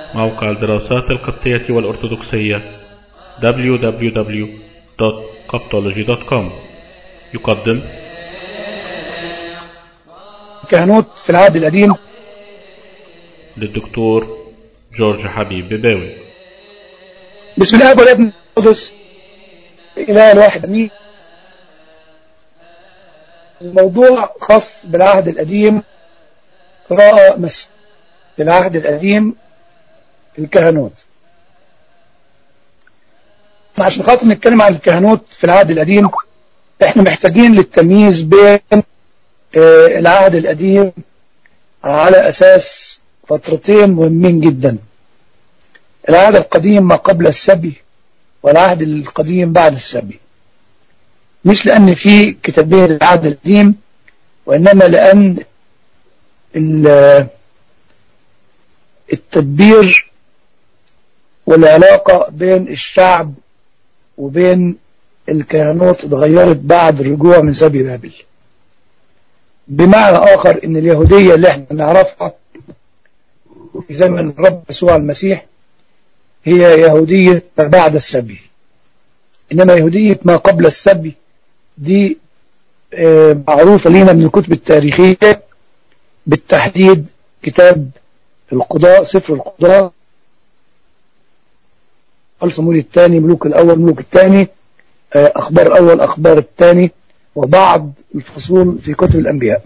موقع الدراسات القبطية والأرثوذكسية www.coptology.com يقدم كهنوت في العهد القديم للدكتور جورج حبيب بباوي بسم الله والابن القدس إله الواحد أمين الموضوع خاص بالعهد القديم قراءة مس في العهد القديم الكهنوت عشان خاطر نتكلم عن الكهنوت في العهد القديم احنا محتاجين للتمييز بين آه، العهد القديم على أساس فترتين مهمين جدا العهد القديم ما قبل السبي والعهد القديم بعد السبي مش لأن في كتابين العهد القديم وإنما لأن ال- التدبير والعلاقة بين الشعب وبين الكهنوت اتغيرت بعد الرجوع من سبي بابل بمعنى آخر إن اليهودية اللي احنا نعرفها في زمن الرب يسوع المسيح هي يهودية ما بعد السبي إنما يهودية ما قبل السبي دي آه، معروفة لينا من الكتب التاريخية بالتحديد كتاب القضاء سفر القضاء صمويل الثاني ملوك الأول ملوك الثاني آه، أخبار الأول أخبار الثاني وبعض الفصول في كتب الأنبياء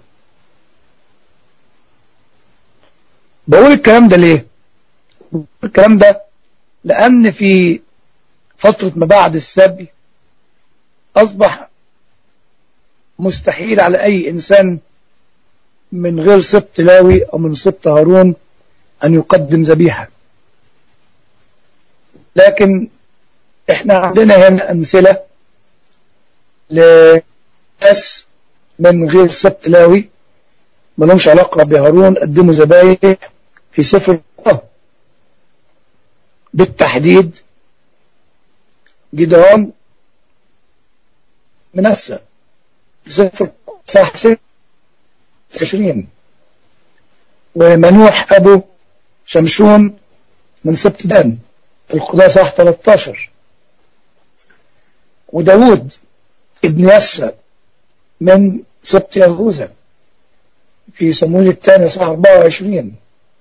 بقول الكلام ده ليه بقول الكلام ده لأن في فترة ما بعد السبي أصبح مستحيل على أي إنسان من غير سبط لاوي أو من سبط هارون أن يقدم ذبيحة لكن احنا عندنا هنا أمثلة لناس من غير سبط لاوي ما لهمش علاقة بهارون قدموا ذبايح في سفر الله بالتحديد جدعان منسى سفر صح 26 ومنوح أبو شمشون من سبت دان القضاء صح 13 وداود ابن يسى من سبت يهوذا في صمويل الثاني صح 24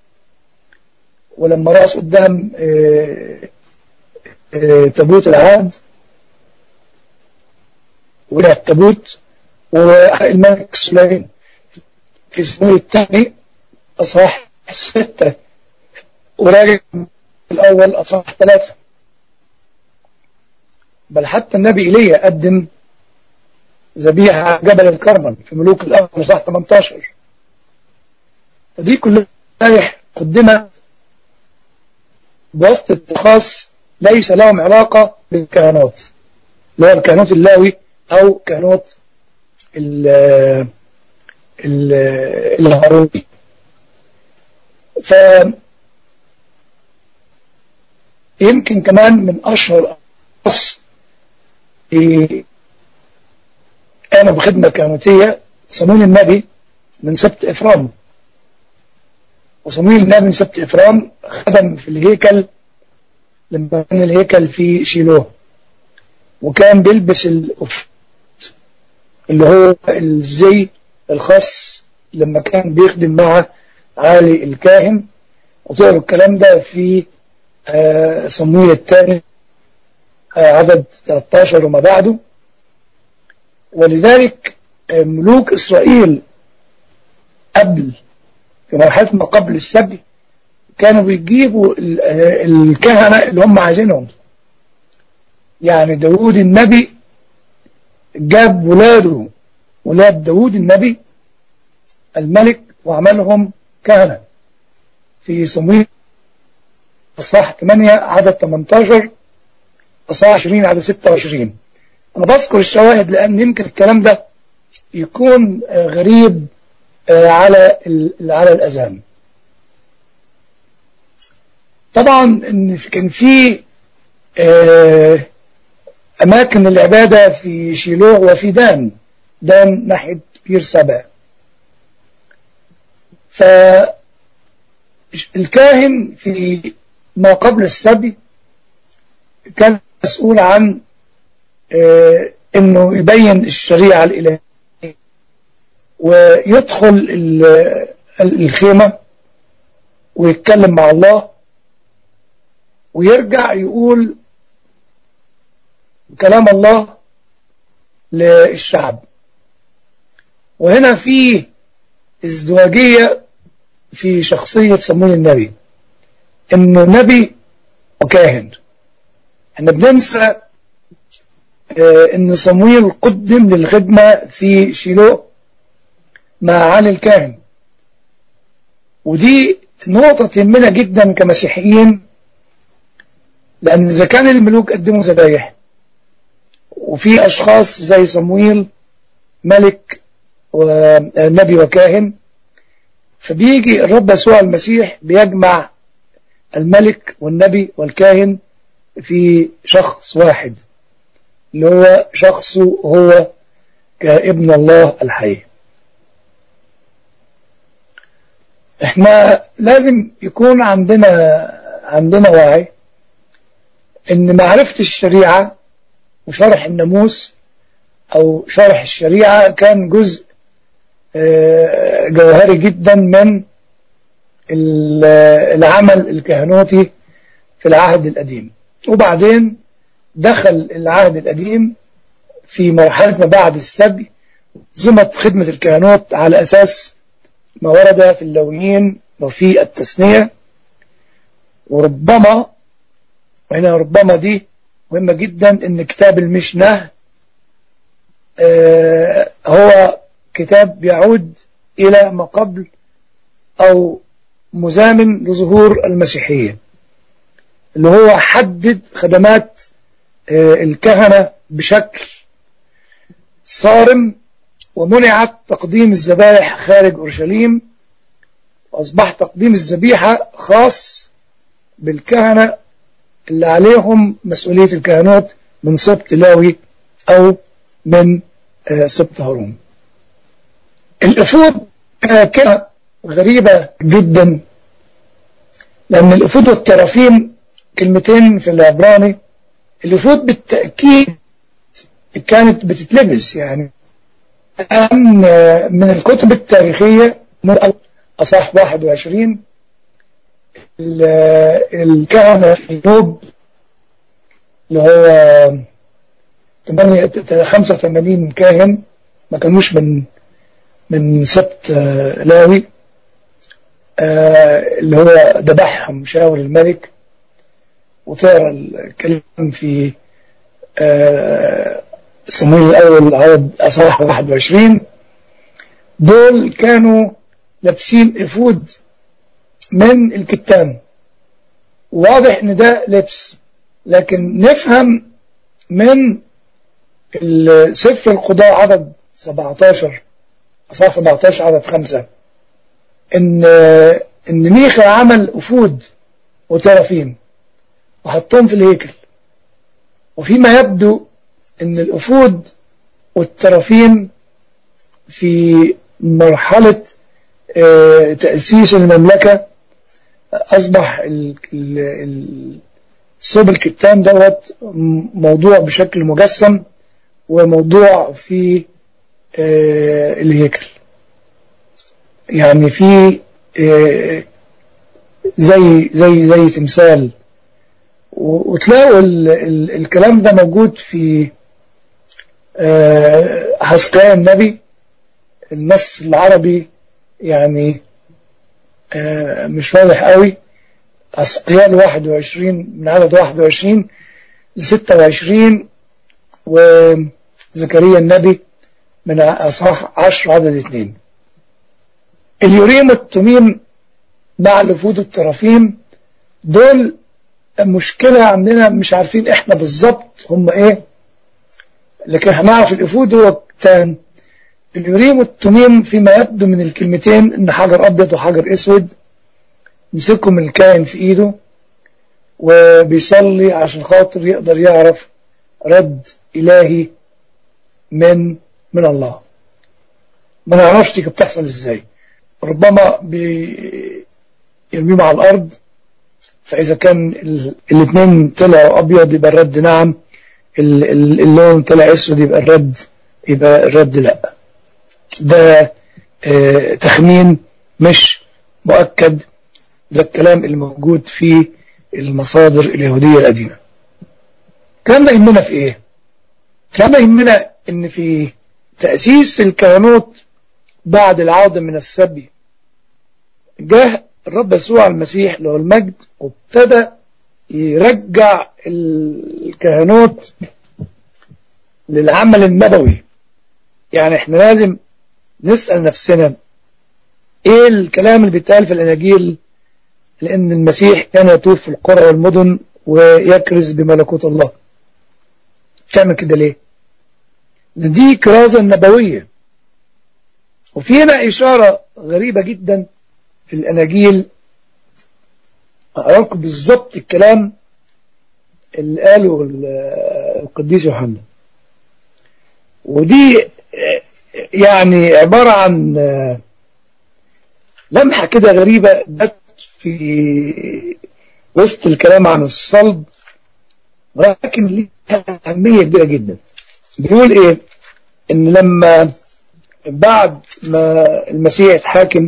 ولما رأس قدام آه، آه، تابوت العهد ولع التابوت والملك سليمان في صمويل الثاني أصحاح ستة وراجع الأول أصحاح ثلاثة بل حتى النبي إيليا قدم ذبيحة على جبل الكرمل في ملوك الأول أصحاح 18 فدي كلها ذبائح قدمت بواسطة أشخاص ليس لهم علاقة بالكهنوت اللي هو الكهنوت اللاوي أو كهنوت ال ال الهاروني ف يمكن كمان من أشهر الأشخاص اللي قاموا بخدمة كهنوتية صمويل النبي من سبت إفرام وصمويل النبي من سبت إفرام خدم في الهيكل لما كان الهيكل في شيلوه وكان بيلبس الأف اللي هو الزي الخاص لما كان بيخدم مع عالي الكاهن وتقروا الكلام ده في آه، صمويل الثاني آه، عدد 13 وما بعده ولذلك آه، ملوك إسرائيل قبل في مرحلة ما قبل السبي كانوا بيجيبوا ال- آه، الكهنة اللي هم عايزينهم يعني داود النبي جاب ولاده ولاد داود النبي الملك وعملهم كهنة في صمويل أصحاح 8 عدد 18 أصحاح 20 عدد 26 أنا بذكر الشواهد لأن يمكن الكلام ده يكون آه، غريب آه، على ال- على الأذان طبعا إن كان في آه، أماكن العبادة في شيلوه وفي دان دان ناحية بير سبع فالكاهن في ما قبل السبي كان مسؤول عن آه، انه يبين الشريعة الالهية ويدخل ال- الخيمة ويتكلم مع الله ويرجع يقول كلام الله للشعب وهنا في ازدواجية في شخصية صمويل النبي انه نبي وكاهن احنا بننسى آه، ان صمويل قدم للخدمة في شيلو مع علي الكاهن ودي نقطة تهمنا جدا كمسيحيين لأن إذا كان الملوك قدموا ذبايح وفي أشخاص زي صمويل ملك ونبي وكاهن فبيجي الرب يسوع المسيح بيجمع الملك والنبي والكاهن في شخص واحد اللي هو شخصه هو كابن الله الحي احنا لازم يكون عندنا عندنا وعي ان معرفة الشريعة وشرح الناموس او شرح الشريعة كان جزء آه، جوهري جدا من ال- العمل الكهنوتي في العهد القديم وبعدين دخل العهد القديم في مرحلة ما بعد السبي زمت خدمة الكهنوت على أساس ما ورد في اللويين وفي التثنية وربما وهنا ربما دي مهمة جدا ان كتاب المشنة آه، هو كتاب بيعود الى ما قبل او مزامن لظهور المسيحية اللي هو حدد خدمات آه، الكهنة بشكل صارم ومنعت تقديم الذبائح خارج أورشليم وأصبح تقديم الذبيحة خاص بالكهنة اللي عليهم مسؤولية الكهنوت من سبط لاوي أو من آه، سبط هارون الأفود آه، كلمة غريبة جدا لأن الأفود والترافيم كلمتين في العبراني الأفود بالتأكيد كانت بتتلبس يعني الآن من الكتب التاريخية من أصح 21 ال- الكهنة في نوب اللي هو 8 85 كاهن ما كانوش من من سبت آه، لاوي آه، اللي هو ذبحهم شاول الملك وتقرا الكلام في آه، صمويل الأول عدد أصحاح 21 دول كانوا لابسين إفود من الكتان واضح إن ده لبس لكن نفهم من ال- سفر القضاء عدد 17 أصحاح 17 عدد 5 إن إن ميخا عمل أفود وترافيم وحطهم في الهيكل وفيما يبدو ان الأفود والترافيم في مرحلة آه، تأسيس المملكة أصبح ال- ال- ال- صوب الكتان دوت م- موضوع بشكل مجسم وموضوع في آه، الهيكل يعني في آه، زي زي زي تمثال و- وتلاقوا ال ال الكلام ده موجود في آه، حسقيا النبي النص العربي يعني آه، مش واضح قوي حسقيان 21 من عدد 21 ل 26 وزكريا النبي من أصحاح 10 عدد 2 اليوريم والتميم مع الوفود الترافيم دول مشكلة عندنا مش عارفين احنا بالظبط هم ايه لكن هنعرف الافود هو كتان اليوريم والتميم فيما يبدو من الكلمتين ان حجر ابيض وحجر اسود يمسكهم الكائن في ايده وبيصلي عشان خاطر يقدر يعرف رد الهي من من الله ما نعرفش دي كانت بتحصل ازاي ربما بيرميهم على الارض فإذا كان الاثنين طلعوا أبيض يبقى الرد نعم اللون طلع أسود يبقى الرد يبقى الرد لا ده اه تخمين مش مؤكد ده الكلام اللي موجود في المصادر اليهودية القديمة الكلام ده يهمنا في ايه الكلام ده يهمنا ان في تأسيس الكهنوت بعد العودة من السبي جاء الرب يسوع المسيح له المجد وابتدى يرجع الكهنوت للعمل النبوي يعني احنا لازم نسأل نفسنا ايه الكلام اللي بيتقال في الاناجيل لان المسيح كان يطوف في القرى والمدن ويكرز بملكوت الله تعمل كده ليه دي كرازة نبوية وفي هنا إشارة غريبة جدا في الأناجيل أقرأكم بالظبط الكلام اللي قاله القديس يوحنا ودي يعني عبارة عن لمحة كده غريبة جت في وسط الكلام عن الصلب ولكن ليها أهمية كبيرة جدا بيقول إيه إن لما بعد ما المسيح اتحاكم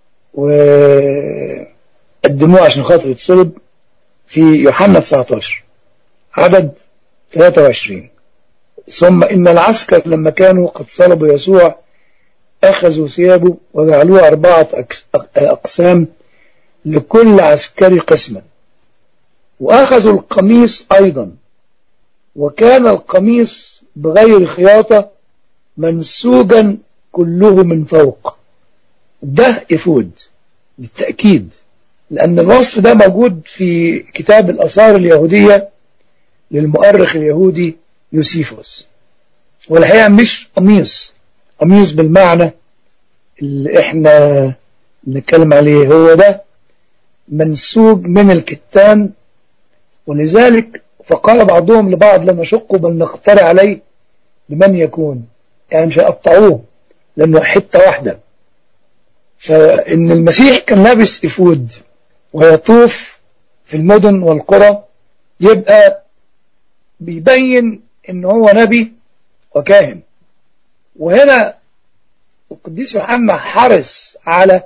وقدموه عشان خاطر يتصلب في يوحنا 19 عدد 23 ثم إن العسكر لما كانوا قد صلبوا يسوع أخذوا ثيابه وجعلوه أربعة أقسام لكل عسكري قسما وأخذوا القميص أيضا وكان القميص بغير خياطة منسوجا كله من فوق ده إفود بالتأكيد لأن الوصف ده موجود في كتاب الأثار اليهودية للمؤرخ اليهودي يوسيفوس والحقيقة مش قميص قميص بالمعنى اللي احنا بنتكلم عليه هو ده منسوج من الكتان ولذلك فقال بعضهم لبعض لا نشق بل نقترع عليه لمن يكون يعني مش هيقطعوه لأنه حتة واحدة فإن المسيح كان لابس إفود ويطوف في المدن والقرى يبقى بيبين إن هو نبي وكاهن وهنا القديس يوحنا حرص على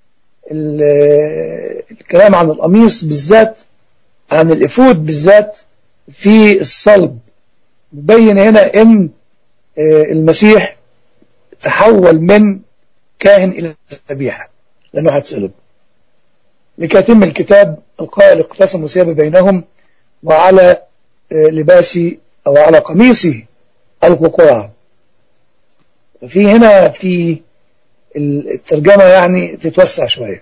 الكلام عن القميص بالذات عن الإفود بالذات في الصلب بين هنا إن المسيح تحول من كاهن إلى ذبيحة لأنه هتصلب لكي يتم الكتاب القائل اقتسموا ثياب بينهم وعلى لباسي أو على قميصي ألقوا قرعة في هنا في الترجمة يعني تتوسع شوية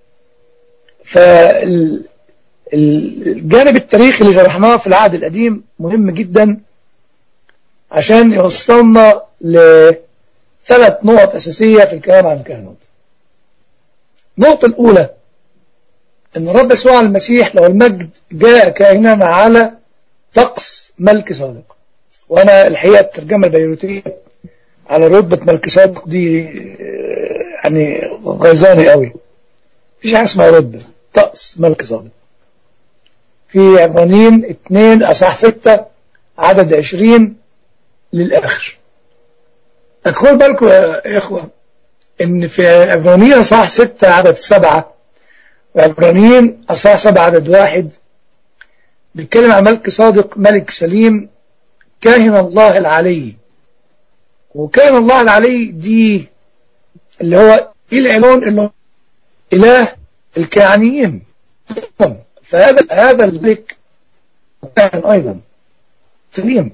فالجانب التاريخي اللي شرحناه في العهد القديم مهم جدا عشان يوصلنا لثلاث نقط أساسية في الكلام عن الكهنوت النقطة الأولى أن الرب يسوع المسيح لو المجد جاء كائنا على طقس ملك صادق وأنا الحقيقة الترجمة البيروتية على رتبة ملك صادق دي يعني غيظاني قوي مفيش حاجة اسمها رتبة طقس ملك صادق في عبرانيين 2 أصح 6 عدد 20 للآخر أدخل بالكم يا إخوة إن في عبرانيين أصح 6 عدد 7 وعبرانيين أصح 7 عدد 1 بيتكلم عن ملك صادق ملك سليم كاهن الله العلي وكان الله العلي دي اللي هو العلون اللي هو إله الكيانيين فهذا هذا الملك كان أيضا سليم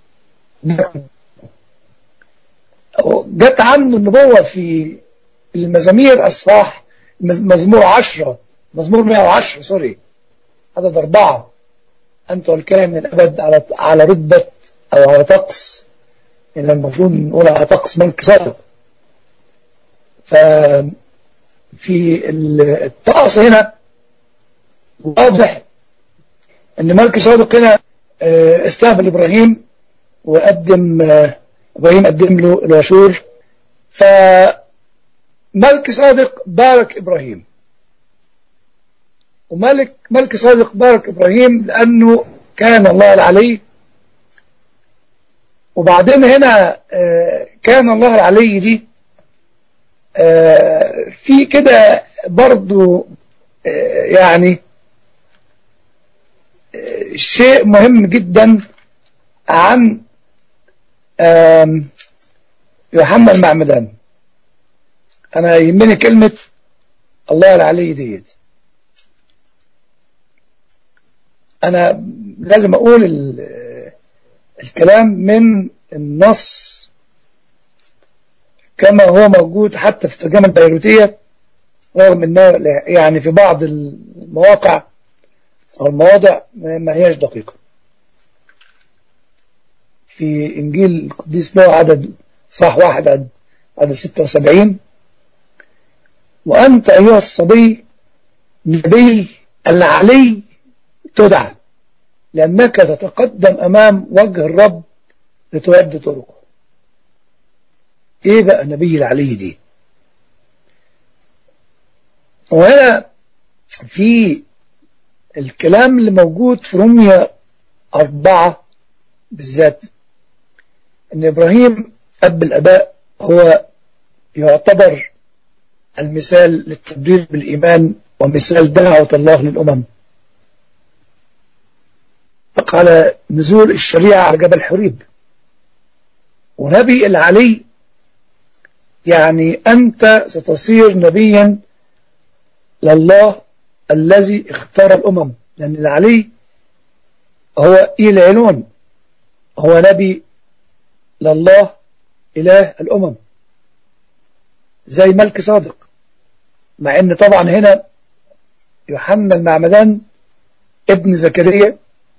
جت عنه النبوة في المزامير أصفاح مزمور عشرة مزمور 110 سوري عدد أربعة أنت والكائن من الأبد على على رتبة أو على طقس إن المفروض نقول على طقس ملك صادق ففي الطقس هنا واضح ان ملك صادق هنا استقبل ابراهيم وقدم ابراهيم قدم له العشور فملك صادق بارك ابراهيم وملك ملك صادق بارك إبراهيم لأنه كان الله العلي وبعدين هنا آه، كان الله العلي دي آه، في كده برضو آه، يعني آه، شيء مهم جدا عن آم، يوحنا المعمدان انا يهمني كلمة الله العلي ديت انا لازم اقول ال- الكلام من النص كما هو موجود حتى في الترجمة البيروتية رغم انه يعني في بعض المواقع او المواضع ما ما هياش دقيقة في انجيل القديس له عدد صح واحد عدد, عدد 76 وانت ايها الصبي نبي العلي تدعى لانك تتقدم امام وجه الرب لتعد طرقه ايه بقى نبي العلي دي وهنا في الكلام اللي موجود في رومية أربعة بالذات أن إبراهيم أب الأباء هو يعتبر المثال للتبرير بالإيمان ومثال دعوة الله للأمم قال نزول الشريعة على جبل حريب ونبي العلي يعني أنت ستصير نبيا لله الذي اختار الأمم لأن العلي هو إيلعلون هو نبي لله إله الأمم زي ملك صادق مع أن طبعا هنا يوحنا المعمدان ابن زكريا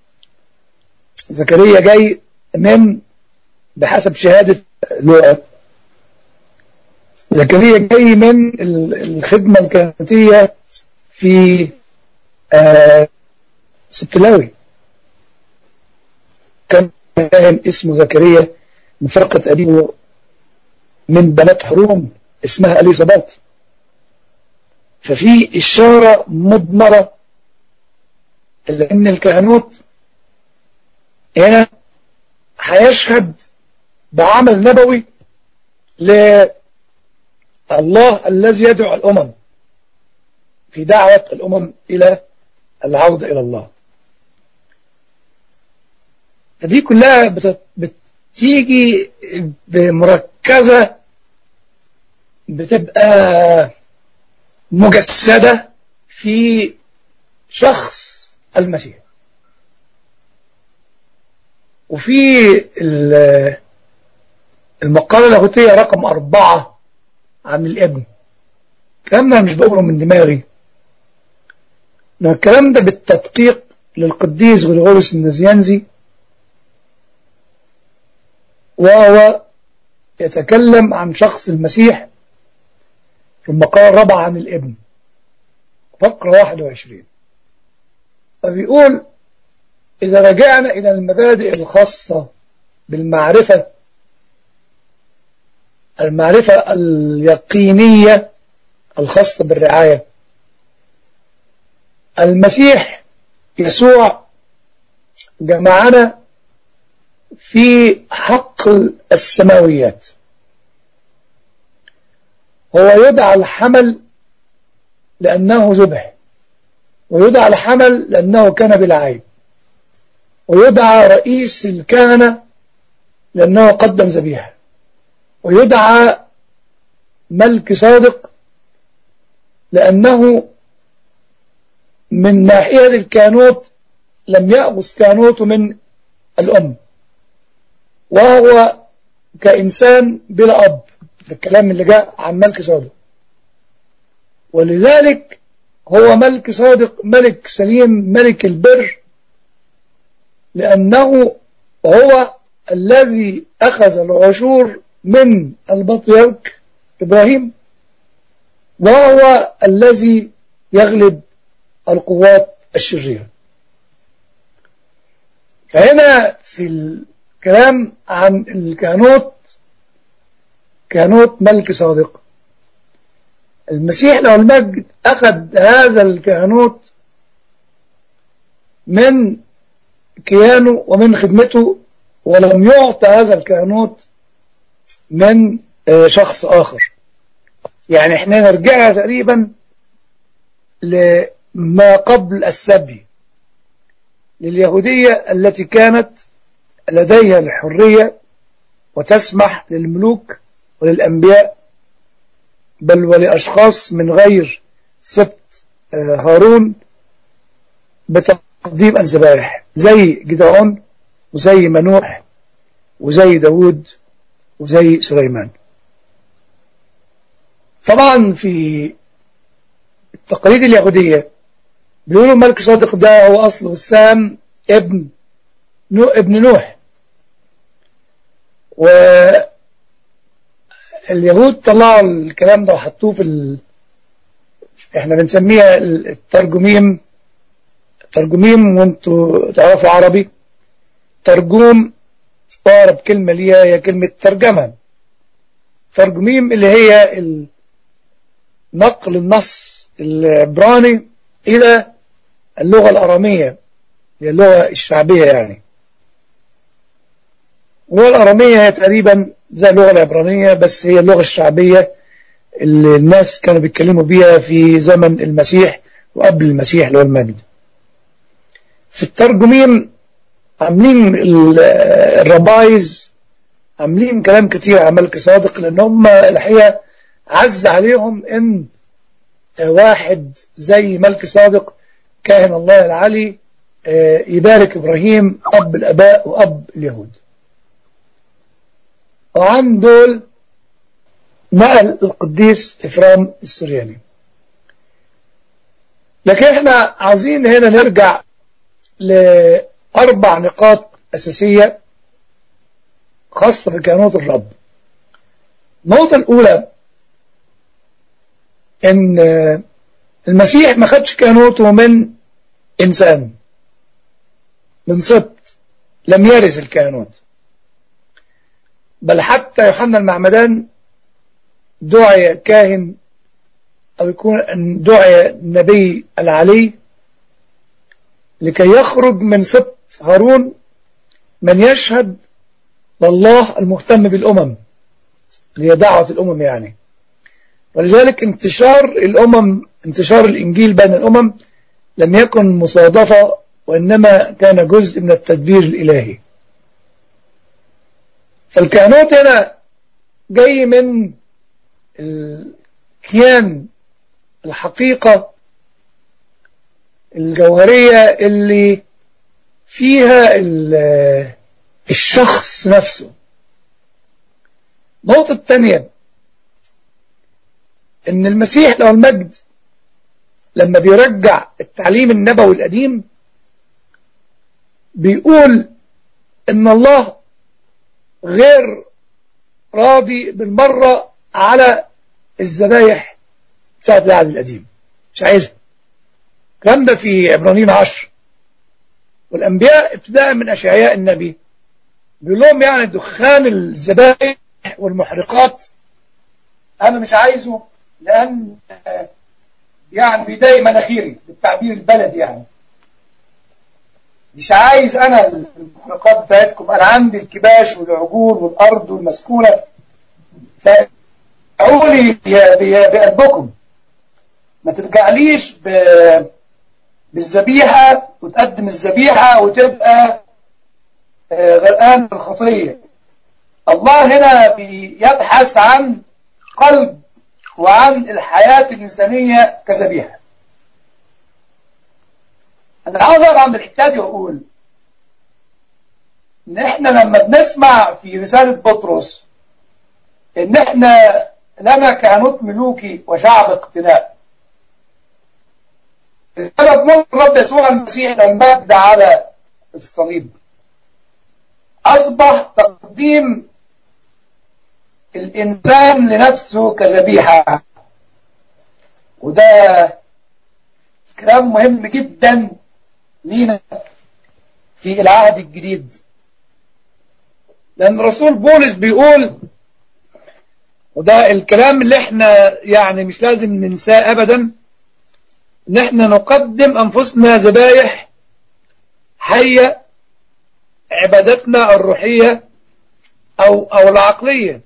زكريا جاي من بحسب شهادة لوقا زكريا جاي من الخدمة الكهنوتية في آه سبتلاوي كان كاهن اسمه زكريا من فرقة أبيه من بنات حروم اسمها أليزابات ففي إشارة مضمرة لأن الكهنوت هنا هيشهد بعمل نبوي لله الذي يدعو الأمم في دعوة الأمم إلى العودة إلى الله فدي كلها بتيجي بمركزة بتبقى مجسدة في شخص المسيح وفي المقالة اللاهوتية رقم أربعة عن الابن الكلام ده مش بقوله من دماغي إنما الكلام ده بالتدقيق للقديس غريغوريوس النزيانزي وهو يتكلم عن شخص المسيح في المقالة الرابعة عن الابن فقرة 21 فبيقول إذا رجعنا إلى المبادئ الخاصة بالمعرفة المعرفة اليقينية الخاصة بالرعاية المسيح يسوع جمعنا في حق السماويات هو يدعى الحمل لأنه ذبح ويدعى الحمل لأنه كان بلا عيب ويدعى رئيس الكهنة لأنه قدم ذبيحة ويدعى ملك صادق لأنه من ناحية الكانوت لم يأخذ كانوته من الأم وهو كإنسان بلا أب الكلام اللي جاء عن ملك صادق ولذلك هو ملك صادق ملك سليم ملك البر لأنه هو الذي أخذ العشور من البطريرك إبراهيم وهو الذي يغلب القوات الشريرة فهنا في الكلام عن الكهنوت كهنوت ملك صادق المسيح له المجد أخذ هذا الكهنوت من كيانه ومن خدمته ولم يعطى هذا الكهنوت من شخص آخر يعني احنا نرجع تقريبا لما قبل السبي لليهودية التي كانت لديها الحرية وتسمح للملوك وللأنبياء بل ولأشخاص من غير سبت هارون بتقديم الذبائح زي جدعون وزي منوح وزي داود وزي سليمان طبعا في التقاليد اليهودية بيقولوا ملك صادق ده هو أصله السام ابن نو ابن نوح واليهود طلعوا الكلام ده وحطوه في ال... احنا بنسميها الترجميم ترجميم وانتوا تعرفوا عربي ترجوم أقرب كلمة ليها هي كلمة ترجمة ترجميم اللي هي نقل النص العبراني إلى اللغة الأرامية هي اللغة الشعبية يعني اللغة الأرامية هي تقريبا زي اللغة العبرانية بس هي اللغة الشعبية اللي الناس كانوا بيتكلموا بيها في زمن المسيح وقبل المسيح اللي هو المجد في الترجمين عاملين الربايز عاملين كلام كتير على ملك صادق لان هم الحقيقه عز عليهم ان واحد زي ملك صادق كاهن الله العلي يبارك ابراهيم اب الاباء واب اليهود وعن دول نقل القديس افرام السورياني لكن احنا عايزين هنا نرجع لأربع نقاط أساسية خاصة بكهنوت الرب النقطة الأولى إن المسيح ما خدش كهنوته من إنسان من سبط لم يرث الكهنوت بل حتى يوحنا المعمدان دعي كاهن أو يكون دعي نبي العلي لكي يخرج من سبط هارون من يشهد لله المهتم بالأمم اللي هي دعوة الأمم يعني ولذلك انتشار الأمم انتشار الإنجيل بين الأمم لم يكن مصادفة وإنما كان جزء من التدبير الإلهي فالكهنوت هنا جاي من الكيان الحقيقة الجوهرية اللي فيها الشخص نفسه النقطة الثانية ان المسيح له المجد لما بيرجع التعليم النبوي القديم بيقول ان الله غير راضي بالمرة على الذبايح بتاعت العهد القديم مش عايزها الكلام ده في عبرانيين عشر والأنبياء ابتداء من أشعياء النبي بيقول لهم يعني دخان الذبائح والمحرقات أنا مش عايزه لأن يعني بيضايق مناخيري بالتعبير البلدي يعني مش عايز أنا المحرقات بتاعتكم أنا عندي الكباش والعجول والأرض والمسكونة فادعوا لي بقلبكم ما ترجعليش ب... بالذبيحة وتقدم الذبيحة وتبقى غرقان بالخطية الله هنا بيبحث عن قلب وعن الحياة الإنسانية كذبيحة أنا عاوز أقرأ عند الحتة دي وأقول إن إحنا لما بنسمع في رسالة بطرس إن إحنا لنا كهنوت ملوكي وشعب اقتناء السبب موت الرب يسوع المسيح المجد على الصليب أصبح تقديم الإنسان لنفسه كذبيحة وده كلام مهم جدا لينا في العهد الجديد لأن رسول بولس بيقول وده الكلام اللي احنا يعني مش لازم ننساه أبدا ان احنا نقدم أنفسنا ذبايح هي عبادتنا الروحية أو, أو العقلية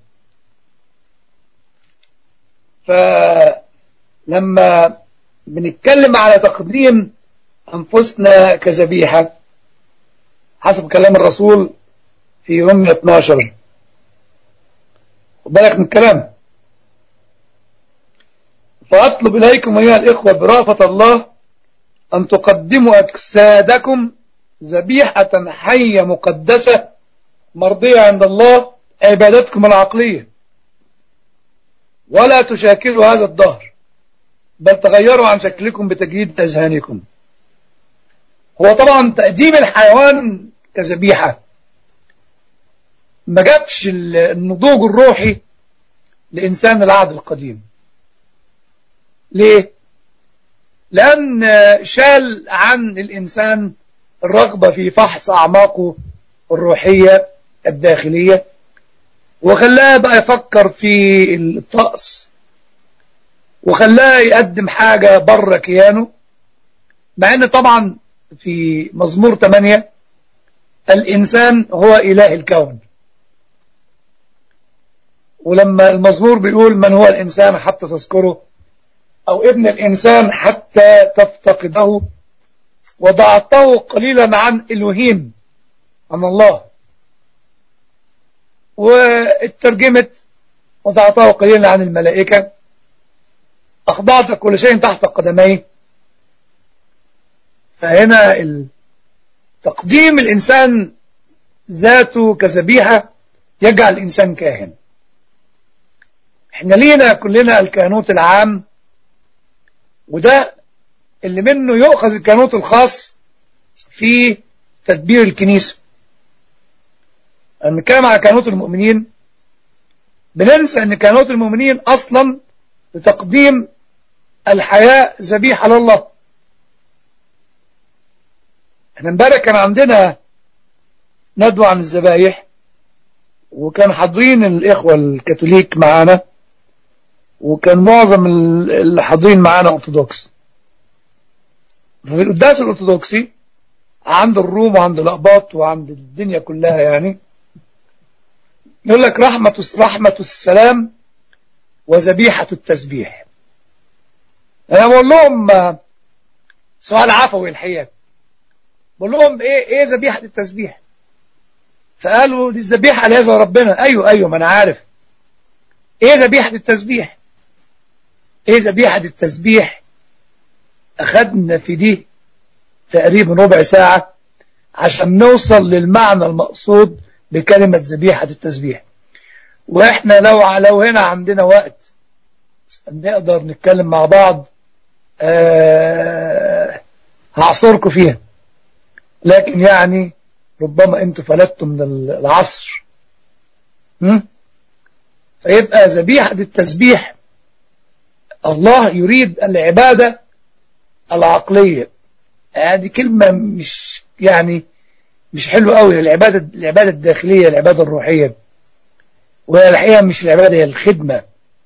فلما بنتكلم على تقديم أنفسنا كذبيحة حسب كلام الرسول في رمية 12 وبالك من الكلام فأطلب إليكم أيها الإخوة برافة الله أن تقدموا أجسادكم ذبيحة حية مقدسة مرضية عند الله عبادتكم العقلية ولا تشاكلوا هذا الظهر بل تغيروا عن شكلكم بتجديد أذهانكم هو طبعا تقديم الحيوان كذبيحة ما جابش النضوج الروحي لإنسان العهد القديم ليه؟ لأن شال عن الإنسان الرغبة في فحص أعماقه الروحية الداخلية وخلاه بقى يفكر في الطقس وخلاه يقدم حاجة بره كيانه مع ان طبعا في مزمور 8 الإنسان هو إله الكون ولما المزمور بيقول من هو الإنسان حتى تذكره أو ابن الإنسان حتى تفتقده وضعته قليلا عن إلهيم عن الله واترجمت وضعته قليلا عن الملائكة أخضعت كل شيء تحت قدميه فهنا تقديم الإنسان ذاته كذبيحة يجعل الإنسان كاهن احنا لينا كلنا الكهنوت العام وده اللي منه يؤخذ الكهنوت الخاص في تدبير الكنيسة نتكلم على كهنوت المؤمنين بننسى ان كهنوت المؤمنين اصلا لتقديم الحياة ذبيحة لله احنا امبارح كان عندنا ندوة عن الذبايح وكان حاضرين الإخوة الكاثوليك معانا وكان معظم اللي حاضرين معانا أرثوذكس في القداس الأرثوذكسي عند الروم وعند الأقباط وعند الدنيا كلها يعني يقول لك رحمة رحمة السلام وذبيحة التسبيح أنا بقول لهم سؤال عفوي الحقيقة بقول لهم إيه إيه ذبيحة التسبيح فقالوا دي الذبيحة لهذا ربنا أيوه أيوه ما أنا عارف إيه ذبيحة التسبيح إيه ذبيحة التسبيح أخدنا في دي تقريبا ربع ساعة عشان نوصل للمعنى المقصود بكلمة ذبيحة التسبيح وإحنا لو لو هنا عندنا وقت نقدر نتكلم مع بعض أه هعصركم فيها لكن يعني ربما انتوا فلتوا من العصر م? فيبقى ذبيحة التسبيح الله يريد العبادة العقلية هذه كلمة مش يعني مش حلوة قوي العبادة العبادة الداخلية العبادة الروحية والحقيقة مش العبادة هي الخدمة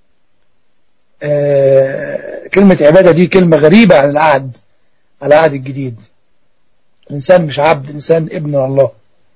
آه كلمة عبادة دي كلمة غريبة عن العهد على العهد الجديد الإنسان مش عبد الإنسان ابن الله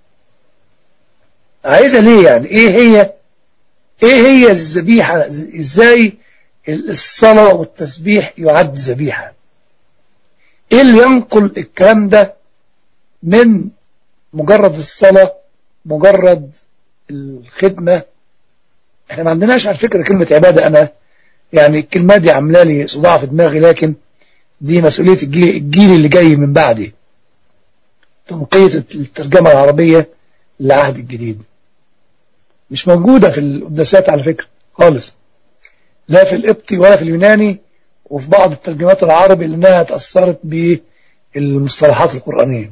عايزة ليه يعني إيه هي إيه هي الذبيحة إزاي الصلاة والتسبيح يعد ذبيحة إيه اللي ينقل الكلام ده من مجرد الصلاة مجرد الخدمة احنا ما عندناش على فكرة كلمة عبادة أنا يعني الكلمة دي عاملة لي صداع في دماغي لكن دي مسؤولية الجيل, الجيل اللي جاي من بعدي تنقية الترجمة العربية للعهد الجديد مش موجودة في القداسات على فكرة خالص لا في القبطي ولا في اليوناني وفي بعض الترجمات العربي لأنها تأثرت بالمصطلحات القرآنية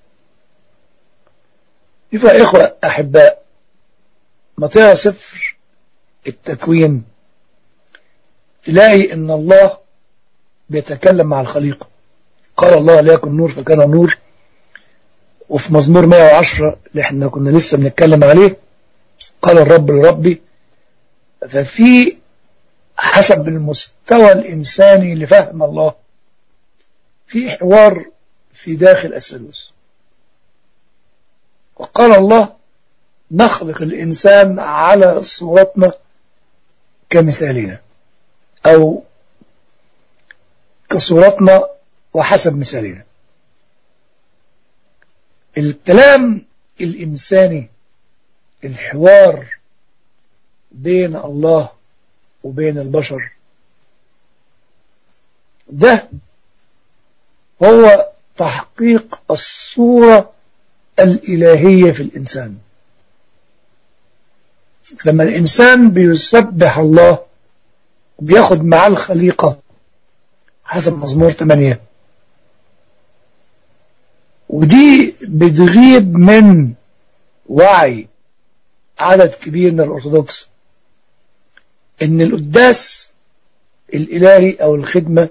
يبقى إخوة أحباء ما تقرا سفر التكوين تلاقي إن الله بيتكلم مع الخليقة قال الله ليكن نور فكان نور وفي مزمور 110 اللي احنا كنا لسه بنتكلم عليه قال الرب لربي ففي حسب المستوى الإنساني لفهم الله في حوار في داخل الثالوث قال الله نخلق الإنسان على صورتنا كمثالنا أو كصورتنا وحسب مثالنا الكلام الإنساني الحوار بين الله وبين البشر ده هو تحقيق الصورة الإلهية في الإنسان لما الإنسان بيسبح الله بياخد معاه الخليقة حسب مزمور 8 ودي بتغيب من وعي عدد كبير من الأرثوذكس إن القداس الإلهي أو الخدمة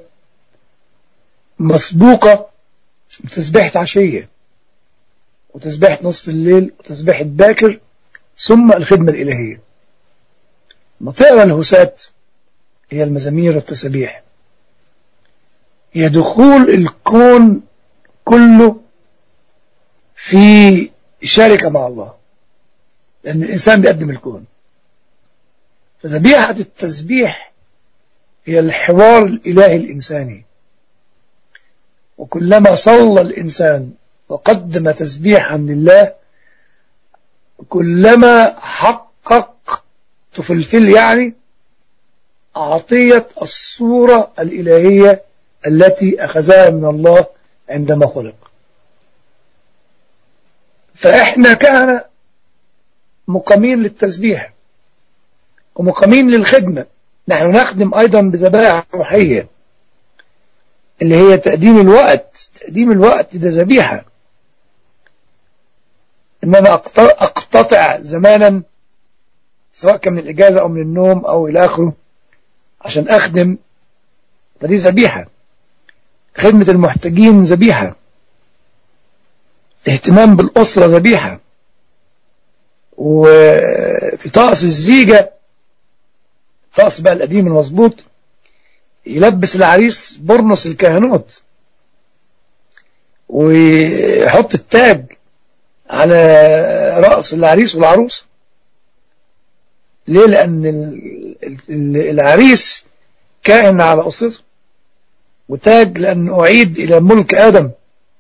مسبوقة بتسبيحة عشية وتسبيحة نص الليل وتسبيحة باكر ثم الخدمة الإلهية ما تقرأ الهسات هي المزامير والتسبيح هي دخول الكون كله في شركة مع الله لأن الإنسان بيقدم الكون فذبيحة التسبيح هي الحوار الإلهي الإنساني وكلما صلى الإنسان وقدم تسبيحا لله كلما حقق تفلفل يعني عطية الصورة الإلهية التي أخذها من الله عندما خلق فإحنا كهنة مقامين للتسبيح ومقامين للخدمة نحن نخدم أيضا بذبائح روحية اللي هي تقديم الوقت تقديم الوقت ده ذبيحة إن أنا أقتطع زمانا سواء كان من الإجازة أو من النوم أو إلى آخره عشان أخدم فدي ذبيحة خدمة المحتاجين ذبيحة اهتمام بالأسرة ذبيحة وفي طقس الزيجة طقس بقى القديم المظبوط يلبس العريس برنس الكهنوت ويحط التاج على رأس العريس والعروس ليه لأن العريس كائن على أسرته وتاج لأنه أعيد إلى ملك آدم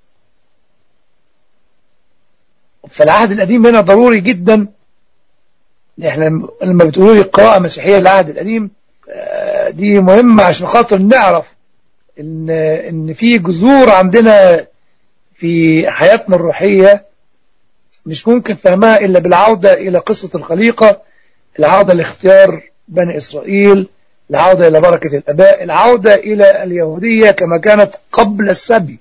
فالعهد القديم هنا ضروري جدا احنا لما بتقولوا لي قراءة مسيحية للعهد القديم دي مهمة عشان خاطر نعرف ان ان في جذور عندنا في حياتنا الروحية مش ممكن فهمها إلا بالعودة إلى قصة الخليقة العودة لاختيار بني إسرائيل العودة إلى بركة الأباء العودة إلى اليهودية كما كانت قبل السبي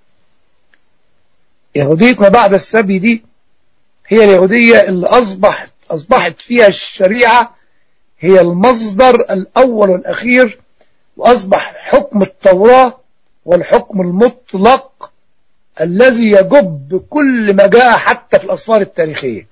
يهودية ما بعد السبي دي هي اليهودية اللي أصبحت أصبحت فيها الشريعة هي المصدر الأول والأخير وأصبح حكم التوراة والحكم المطلق الذي يجب كل ما جاء حتى في الأسفار التاريخية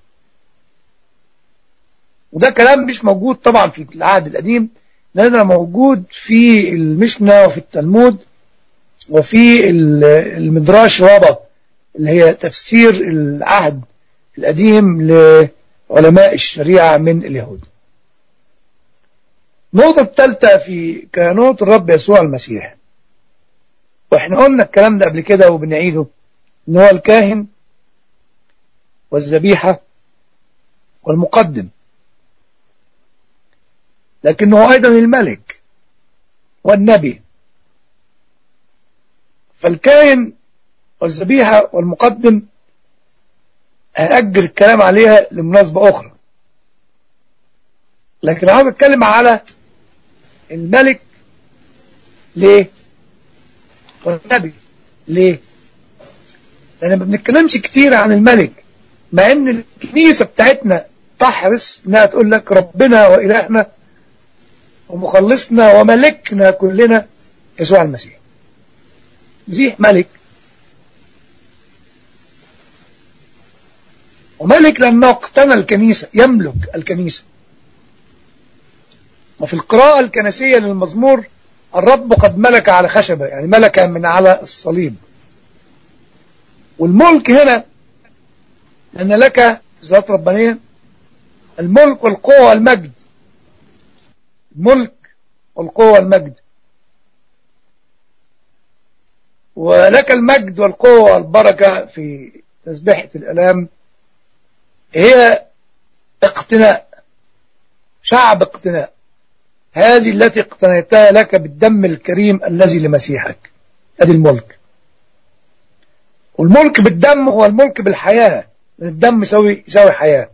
وده كلام مش موجود طبعا في العهد القديم لأنه موجود في المشنة وفي التلمود وفي المدراش رابط اللي هي تفسير العهد القديم لعلماء الشريعة من اليهود النقطة الثالثة في كهنوت الرب يسوع المسيح واحنا قلنا الكلام ده قبل كده وبنعيده ان هو الكاهن والذبيحة والمقدم لكنه أيضا الملك والنبي فالكاهن والذبيحة والمقدم هأجل الكلام عليها لمناسبة أخرى لكن عاوز أتكلم على الملك ليه والنبي ليه لأن ما بنتكلمش كتير عن الملك مع ان الكنيسة بتاعتنا تحرص انها تقول لك ربنا وإلهنا ومخلصنا وملكنا كلنا يسوع المسيح مسيح ملك وملك لأنه اقتنى الكنيسة يملك الكنيسة وفي القراءة الكنسية للمزمور الرب قد ملك على خشبة يعني ملك من على الصليب والملك هنا لأن لك ذات ربانية الملك والقوة والمجد الملك والقوة والمجد ولك المجد والقوة والبركة في تسبيحة الألام هي اقتناء شعب اقتناء هذه التي اقتنيتها لك بالدم الكريم الذي لمسيحك هذه الملك والملك بالدم هو الملك بالحياة الدم يساوي يساوي حياة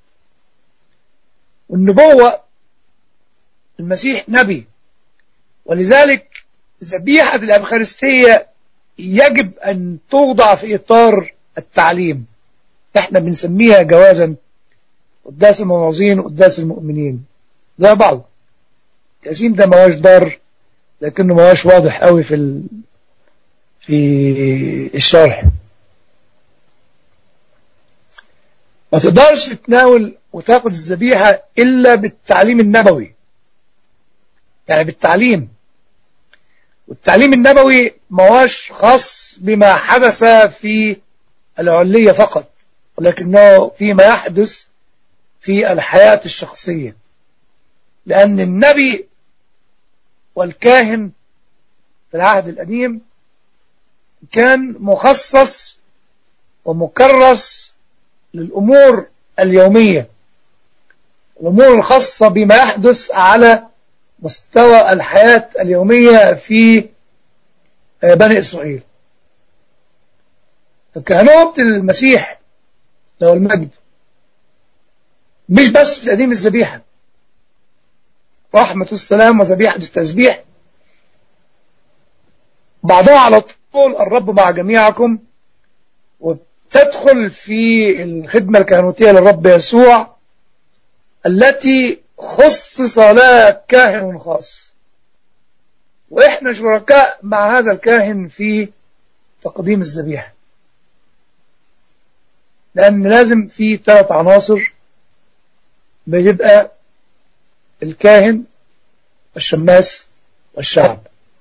والنبوة المسيح نبي ولذلك ذبيحة الأفخارستية يجب أن توضع في إطار التعليم احنا بنسميها جوازا قداس المواعظين وقداس المؤمنين زي بعض التقسيم ده ما هوش ضار لكنه ما هوش واضح قوي في ال... في الشرح ما تقدرش تتناول وتاخد الذبيحة إلا بالتعليم النبوي يعني بالتعليم والتعليم النبوي ما هوش خاص بما حدث في العلية فقط ولكنه فيما يحدث في الحياة الشخصية لأن النبي والكاهن في العهد القديم كان مخصص ومكرس للأمور اليومية الأمور الخاصة بما يحدث على مستوى الحياة اليومية في بني إسرائيل فكهنوت المسيح له المجد مش بس في تقديم الذبيحة رحمة السلام وذبيحة التسبيح بعضها على طول الرب مع جميعكم وتدخل في الخدمة الكهنوتية للرب يسوع التي خصص لها كاهن خاص وإحنا شركاء مع هذا الكاهن في تقديم الذبيحة لأن لازم في ثلاث عناصر بيبقى الكاهن والشماس والشعب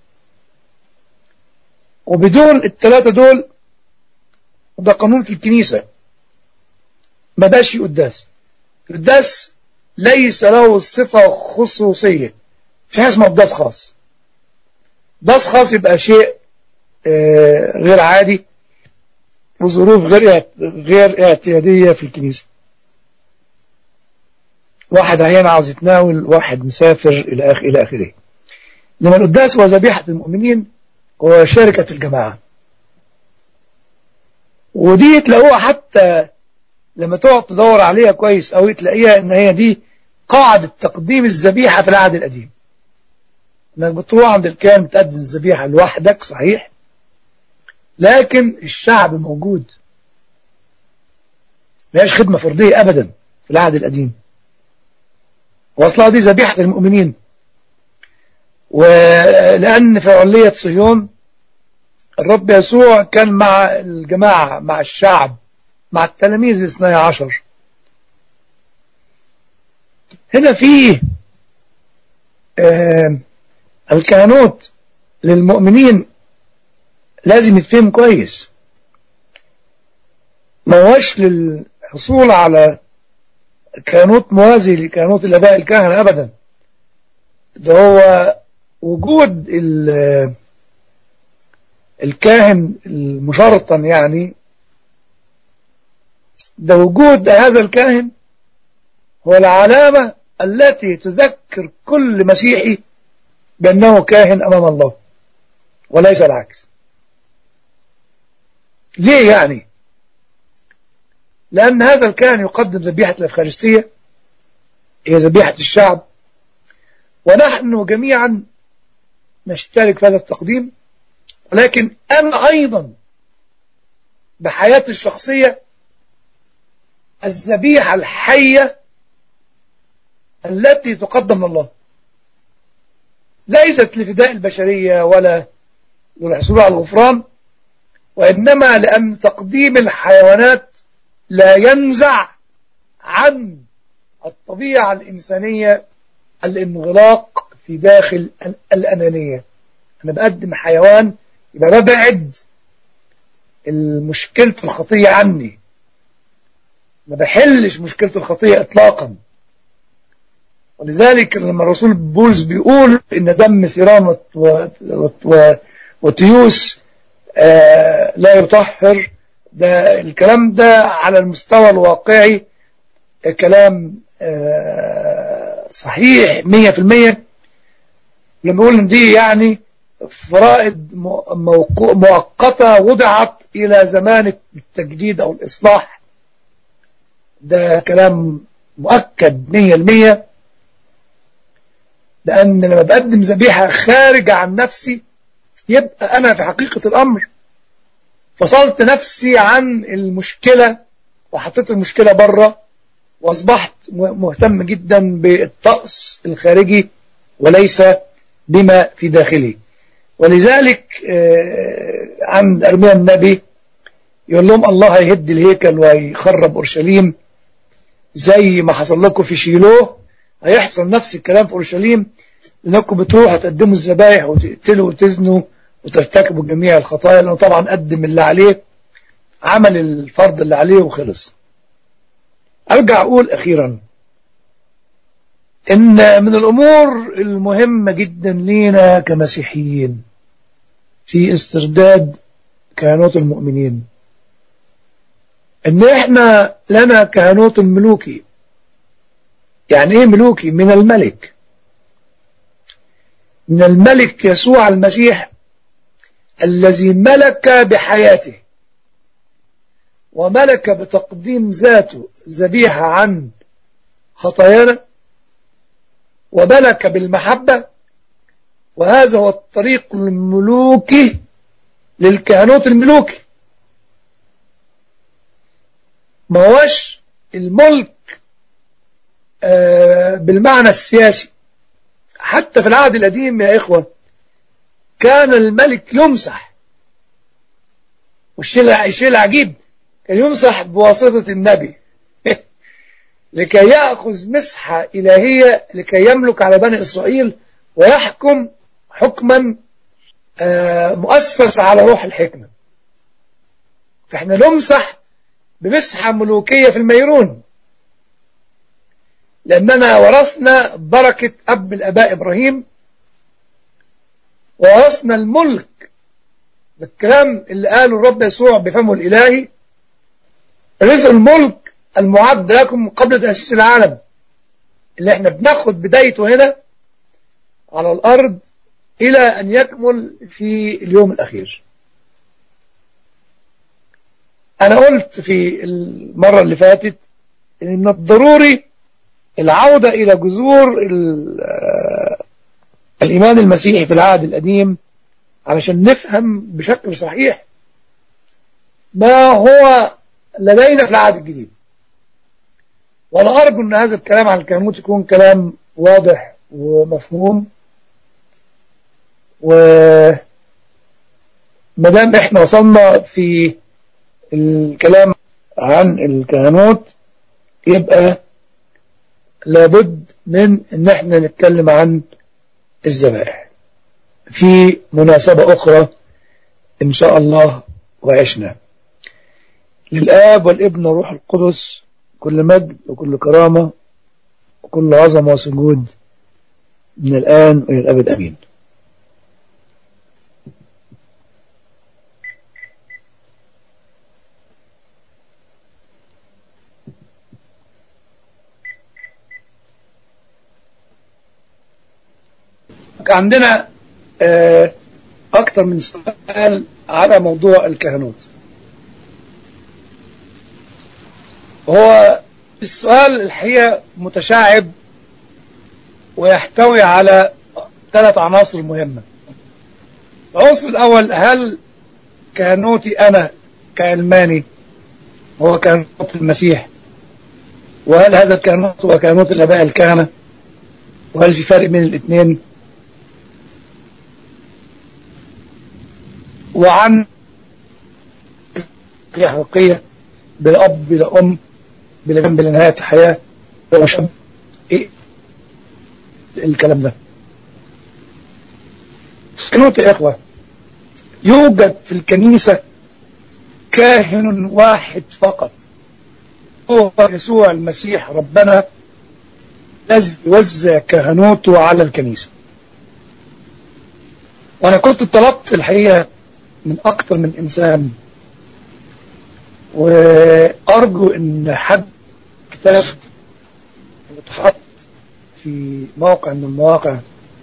وبدون الثلاثة دول وده قانون في الكنيسة ما بقاش قداس القداس ليس له صفة خصوصية في حاجة اسمها قداس خاص قداس خاص يبقى شيء آه غير عادي وظروف غير غير اعتيادية في الكنيسة واحد عيان عاوز يتناول واحد مسافر إلى آخر إلى آخره لما القداس هو ذبيحة المؤمنين هو شركة الجماعة ودي تلاقوها حتى لما تقعد تدور عليها كويس أو تلاقيها إن هي دي قاعدة تقديم الذبيحة في العهد القديم انك بتروح عند الكاهن بتقدم الذبيحة لوحدك صحيح لكن الشعب موجود ما هيش خدمة فردية أبدا في العهد القديم واصلها دي ذبيحة المؤمنين ولأن في علية صهيون الرب يسوع كان مع الجماعة مع الشعب مع التلاميذ الاثني عشر هنا في آه الكهنوت للمؤمنين لازم يتفهم كويس ما هوش للحصول على كهنوت موازي لكهنوت الآباء الكهنة أبدا ده هو وجود الكاهن المشرطن يعني ده وجود هذا الكاهن هو العلامة التي تذكر كل مسيحي بأنه كاهن أمام الله وليس العكس ليه يعني لأن هذا الكاهن يقدم ذبيحة الأفخارستية هي ذبيحة الشعب ونحن جميعا نشترك في هذا التقديم ولكن أنا أيضا بحياتي الشخصية الذبيحة الحية التي تقدم الله ليست لفداء البشرية ولا للحصول على الغفران وإنما لأن تقديم الحيوانات لا ينزع عن الطبيعة الإنسانية الانغلاق في داخل الأنانية أنا بقدم حيوان يبقى ببعد المشكلة الخطية عني ما بحلش مشكلة الخطية إطلاقا ولذلك لما الرسول بولس بيقول إن دم ثيران وتيوس آه لا يطهر ده الكلام ده على المستوى الواقعي كلام آه صحيح مية في المية لما يقول إن دي يعني فرائض مؤقتة وضعت إلى زمان التجديد أو الإصلاح ده كلام مؤكد مية المية لأن لما بقدم ذبيحة خارج عن نفسي يبقى أنا في حقيقة الأمر فصلت نفسي عن المشكلة وحطيت المشكلة بره وأصبحت مهتم جدا بالطقس الخارجي وليس بما في داخلي ولذلك عند أرميا النبي يقول لهم الله هيهد الهيكل ويخرب أورشليم زي ما حصل لكم في شيلوه هيحصل نفس الكلام في أورشليم لأنكم بتروحوا تقدموا الذبايح وتقتلوا وتزنوا وترتكبوا جميع الخطايا لأنه طبعا قدم اللي عليه عمل الفرض اللي عليه وخلص أرجع أقول أخيرا إن من الأمور المهمة جدا لينا كمسيحيين في استرداد كهنوت المؤمنين إن إحنا لنا كهنوت ملوكي يعني إيه ملوكي من الملك من الملك يسوع المسيح الذي ملك بحياته وملك بتقديم ذاته ذبيحة عن خطايانا وملك بالمحبة وهذا هو الطريق الملوكي للكهنوت الملوكي ما هوش الملك آه بالمعنى السياسي حتى في العهد القديم يا إخوة كان الملك يمسح والشيء الشيء العجيب كان يمسح بواسطة النبي لكي يأخذ مسحة إلهية لكي يملك على بني إسرائيل ويحكم حكما آه مؤسس على روح الحكمة فإحنا نمسح بمسحة ملوكية في الميرون لأننا ورثنا بركة أب الأباء إبراهيم وورثنا الملك الكلام اللي قاله الرب يسوع بفمه الإلهي رزق الملك المعد لكم قبل تأسيس العالم اللي احنا بناخد بدايته هنا على الأرض إلى أن يكمل في اليوم الأخير أنا قلت في المرة اللي فاتت إن من الضروري العودة إلى جذور الإيمان المسيحي في العهد القديم علشان نفهم بشكل صحيح ما هو لدينا في العهد الجديد وأنا أرجو أن هذا الكلام عن الكهنوت يكون كلام واضح ومفهوم وما دام احنا وصلنا في الكلام عن الكهنوت يبقى لابد من ان احنا نتكلم عن الذبائح في مناسبة اخرى ان شاء الله وعشنا للآب والابن والروح القدس كل مجد وكل كرامة وكل عظمة وسجود من الآن وإلى الأبد أمين عندنا أكثر من سؤال على موضوع الكهنوت هو السؤال الحقيقة متشعب ويحتوي على ثلاث عناصر مهمة العنصر الأول هل كهنوتي أنا كعلماني هو كهنوت المسيح وهل هذا الكهنوت هو كهنوت الآباء الكهنة وهل في فرق بين الاثنين وعن حقيقية بالأب بلا أم بلا جنب لنهاية الحياة بلا شاب إيه الكلام ده كنوت يا إخوة يوجد في الكنيسة كاهن واحد فقط هو يسوع المسيح ربنا الذي يوزع كهنوته على الكنيسة وأنا كنت طلبت الحقيقة من أكثر من إنسان وأرجو إن حد كتاب يتحط في موقع من المواقع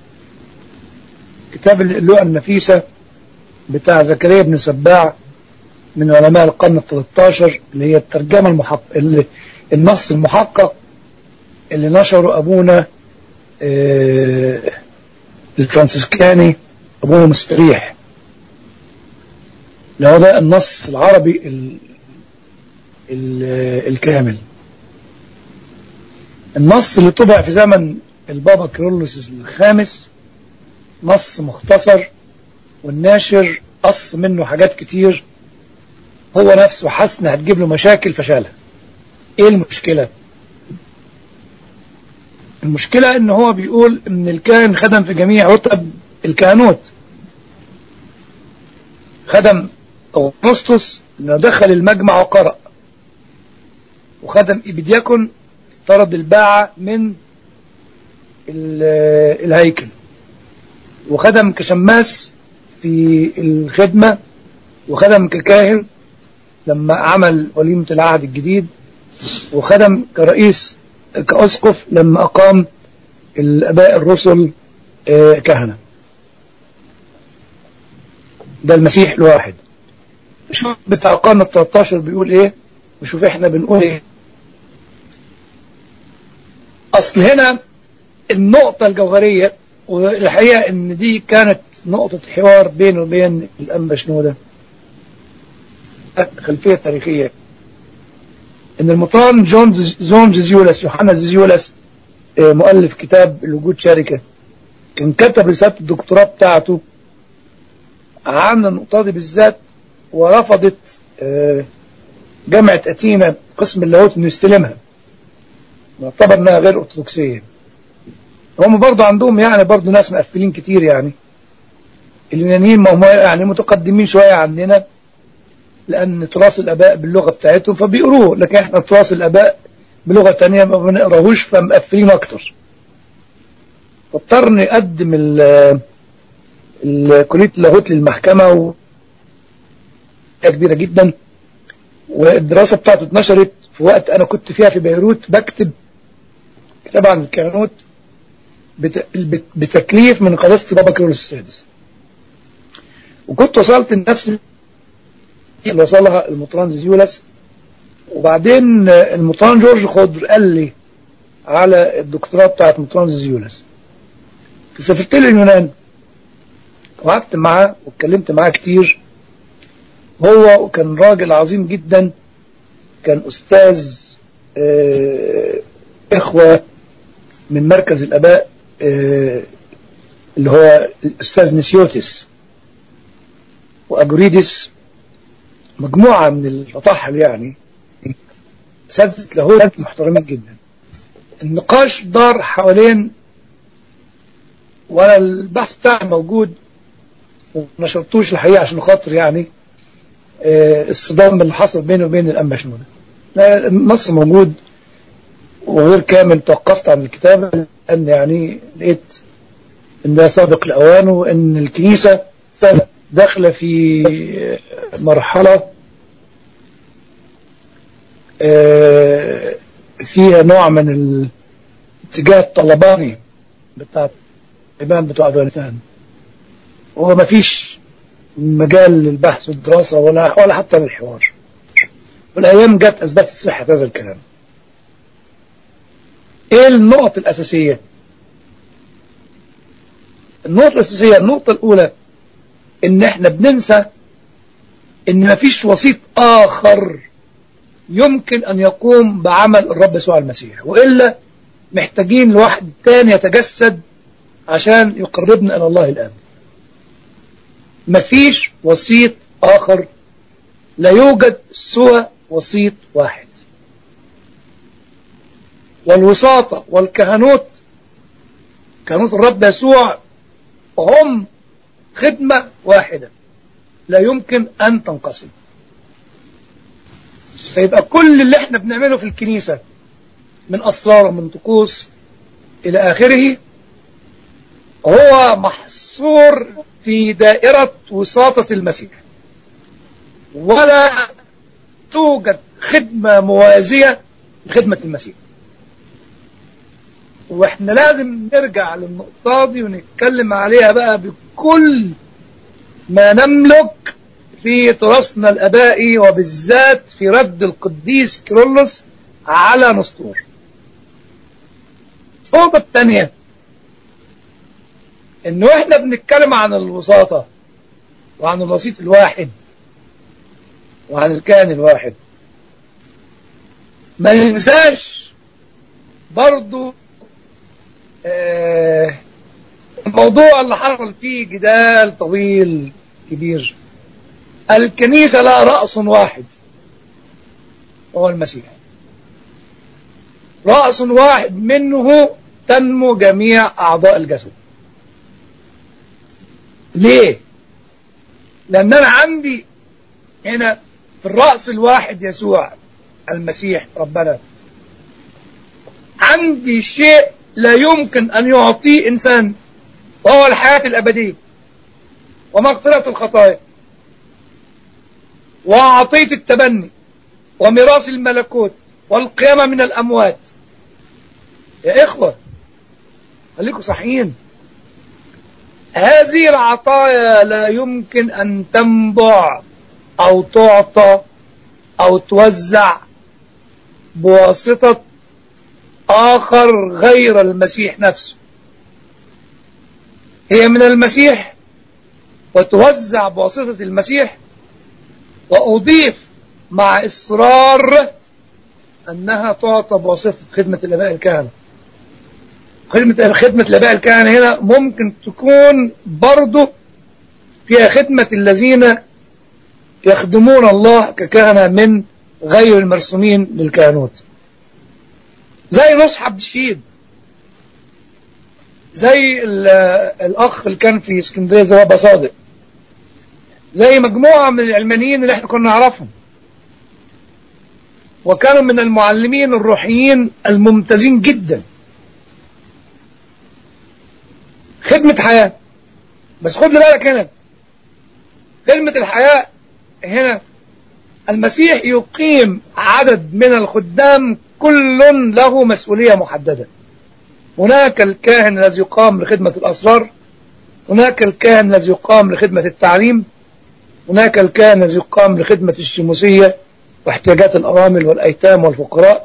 كتاب اللؤة النفيسة بتاع زكريا بن سباع من علماء القرن ال 13 اللي هي الترجمة المحقق اللي النص المحقق اللي نشره أبونا آه الفرنسيسكاني أبونا مستريح اللي هو ده النص العربي ال ال الكامل النص اللي طبع في زمن البابا كيرلس الخامس نص مختصر والناشر قص منه حاجات كتير هو نفسه حس انها هتجيب له مشاكل فشالها ايه المشكلة المشكلة ان هو بيقول ان الكاهن خدم في جميع رتب الكهنوت خدم أغسطس انه دخل المجمع وقرأ وخدم إبدياكون طرد الباعة من الهيكل وخدم كشماس في الخدمة وخدم ككاهن لما عمل وليمة العهد الجديد وخدم كرئيس كأسقف لما أقام الأباء الرسل كهنة ده المسيح الواحد شوف بتاع القرن ال 13 بيقول ايه وشوف احنا بنقول ايه اصل هنا النقطة الجوهرية والحقيقة ان دي كانت نقطة حوار بينه وبين الأنبا شنودة خلفية تاريخية ان المطران جون زون جزيولس يوحنا زيزيولس مؤلف كتاب الوجود شركة كان كتب رسالة الدكتوراه بتاعته عن النقطة دي بالذات ورفضت جامعة أتينا قسم اللاهوت انه يستلمها معتبر انها غير ارثوذكسيه هم برضه عندهم يعني برضه ناس مقفلين كتير يعني اليونانيين ما هم يعني متقدمين شويه عننا لان تراث الاباء باللغه بتاعتهم فبيقروه لكن احنا تراث الاباء بلغه تانية ما بنقراهوش فمقفلين اكتر فاضطر نقدم كليه اللاهوت للمحكمه و كبيره جدا والدراسه بتاعته اتنشرت في وقت انا كنت فيها في بيروت بكتب كتاب عن الكهنوت بتكليف من قداسة بابا كيرلس السادس وكنت وصلت لنفس اللي وصلها المطران زيولس وبعدين المطران جورج خضر قال لي على الدكتوراه بتاعت مطران زيولس فسافرت له اليونان وقعدت معاه واتكلمت معاه كتير هو كان راجل عظيم جدا كان أستاذ اه إخوة من مركز الأباء اه اللي هو الأستاذ نسيوتس وأجوريدس مجموعة من الفطاحل يعني أساتذة لاهوت محترمين جدا النقاش دار حوالين وأنا البحث بتاعي موجود ونشرتوش الحقيقة عشان خاطر يعني اه الصدام اللي حصل بينه وبين الأنبا شنودة النص موجود وغير كامل توقفت عن الكتابة لأن يعني لقيت إن ده سابق الأوان وإن الكنيسة داخلة في مرحلة فيها نوع من الاتجاه الطلباني بتاع الإمام بتوع أفغانستان وهو ما فيش مجال للبحث والدراسة ولا ولا حتى للحوار والأيام جت أثبتت صحة هذا الكلام إيه النقط الأساسية النقطة الأساسية النقطة الأولى إن إحنا بننسى إن مفيش وسيط آخر يمكن أن يقوم بعمل الرب يسوع المسيح وإلا محتاجين لواحد تاني يتجسد عشان يقربنا إلى الله الآب مفيش وسيط آخر لا يوجد سوى وسيط واحد والوساطة والكهنوت كهنوت الرب يسوع هم خدمة واحدة لا يمكن أن تنقسم فيبقى كل اللي احنا بنعمله في الكنيسة من أسرار ومن طقوس إلى آخره هو محصور في دائرة وساطة المسيح ولا توجد خدمة موازية لخدمة المسيح واحنا لازم نرجع للنقطة دي ونتكلم عليها بقى بكل ما نملك في تراثنا الابائي وبالذات في رد القديس كيرلس على نسطور النقطة الثانية انه احنا بنتكلم عن الوساطة وعن الوسيط الواحد وعن الكائن الواحد ما ننساش برضو آه الموضوع اللي حصل فيه جدال طويل كبير الكنيسة لها رأس واحد هو المسيح رأس واحد منه تنمو جميع أعضاء الجسد ليه لأن أنا عندي هنا في الرأس الواحد يسوع المسيح ربنا عندي شيء لا يمكن أن يعطيه إنسان وهو الحياة الأبدية ومغفرة الخطايا وعطية التبني وميراث الملكوت والقيامة من الأموات يا إخوة خليكم صحيين هذه العطايا لا يمكن أن تنبع أو تعطى أو توزع بواسطة آخر غير المسيح نفسه هي من المسيح وتوزع بواسطة المسيح وأضيف مع إصرار أنها تعطى بواسطة خدمة الآباء الكهنة خدمة خدمة الآباء الكهنة هنا ممكن تكون برضه فيها خدمة الذين يخدمون الله ككهنة من غير المرسومين للكهنوت زي نصح عبد الشهيد زي الأخ اللي كان في اسكندرية زي بابا صادق زي مجموعة من العلمانيين اللي احنا كنا نعرفهم وكانوا من المعلمين الروحيين الممتازين جدا خدمة حياة بس خد بالك هنا خدمة الحياة هنا المسيح يقيم عدد من الخدام كل له مسؤولية محددة هناك الكاهن الذي يقام لخدمة الأسرار هناك الكاهن الذي يقام لخدمة التعليم هناك الكاهن الذي يقام لخدمة الشموسية واحتياجات الأرامل والأيتام والفقراء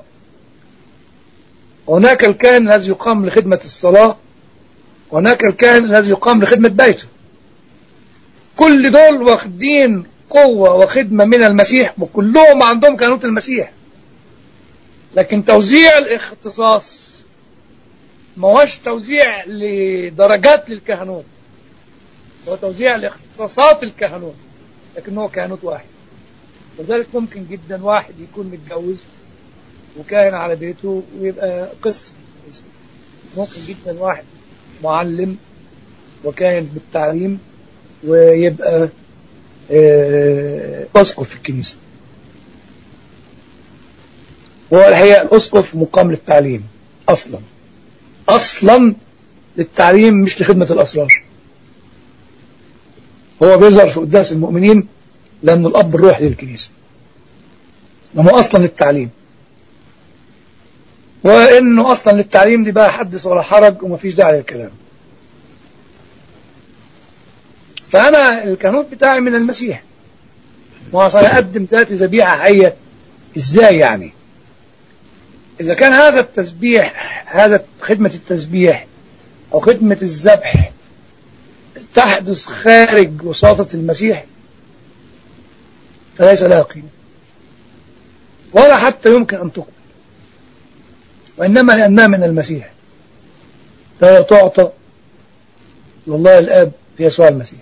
هناك الكاهن الذي يقام لخدمة الصلاة وهناك الكاهن الذي يقام لخدمة بيته كل دول واخدين قوة وخدمة من المسيح وكلهم عندهم كانوت المسيح لكن توزيع الاختصاص ما هوش توزيع لدرجات للكهنوت هو توزيع لاختصاصات الكهنوت لكن هو كهنوت واحد وذلك ممكن جدا واحد يكون متجوز وكاهن على بيته ويبقى قسم ممكن جدا واحد معلم وكاهن بالتعليم ويبقى أسقف في الكنيسة وهو الحقيقة الأسقف مقام للتعليم أصلا أصلا للتعليم مش لخدمة الأسرار هو بيظهر في قداس المؤمنين لأنه الأب الروحي للكنيسة لأنه أصلا للتعليم وإنه أصلا للتعليم دي بقى حدث ولا حرج ومفيش داعي للكلام فأنا الكهنوت بتاعي من المسيح وعشان أقدم ذاتي ذبيحة حية إزاي يعني إذا كان هذا التسبيح هذا خدمة التسبيح أو خدمة الذبح تحدث خارج وساطة المسيح فليس لها قيمة ولا حتى يمكن أن تقبل وإنما لأنها من المسيح فهي تعطى لله الآب في يسوع المسيح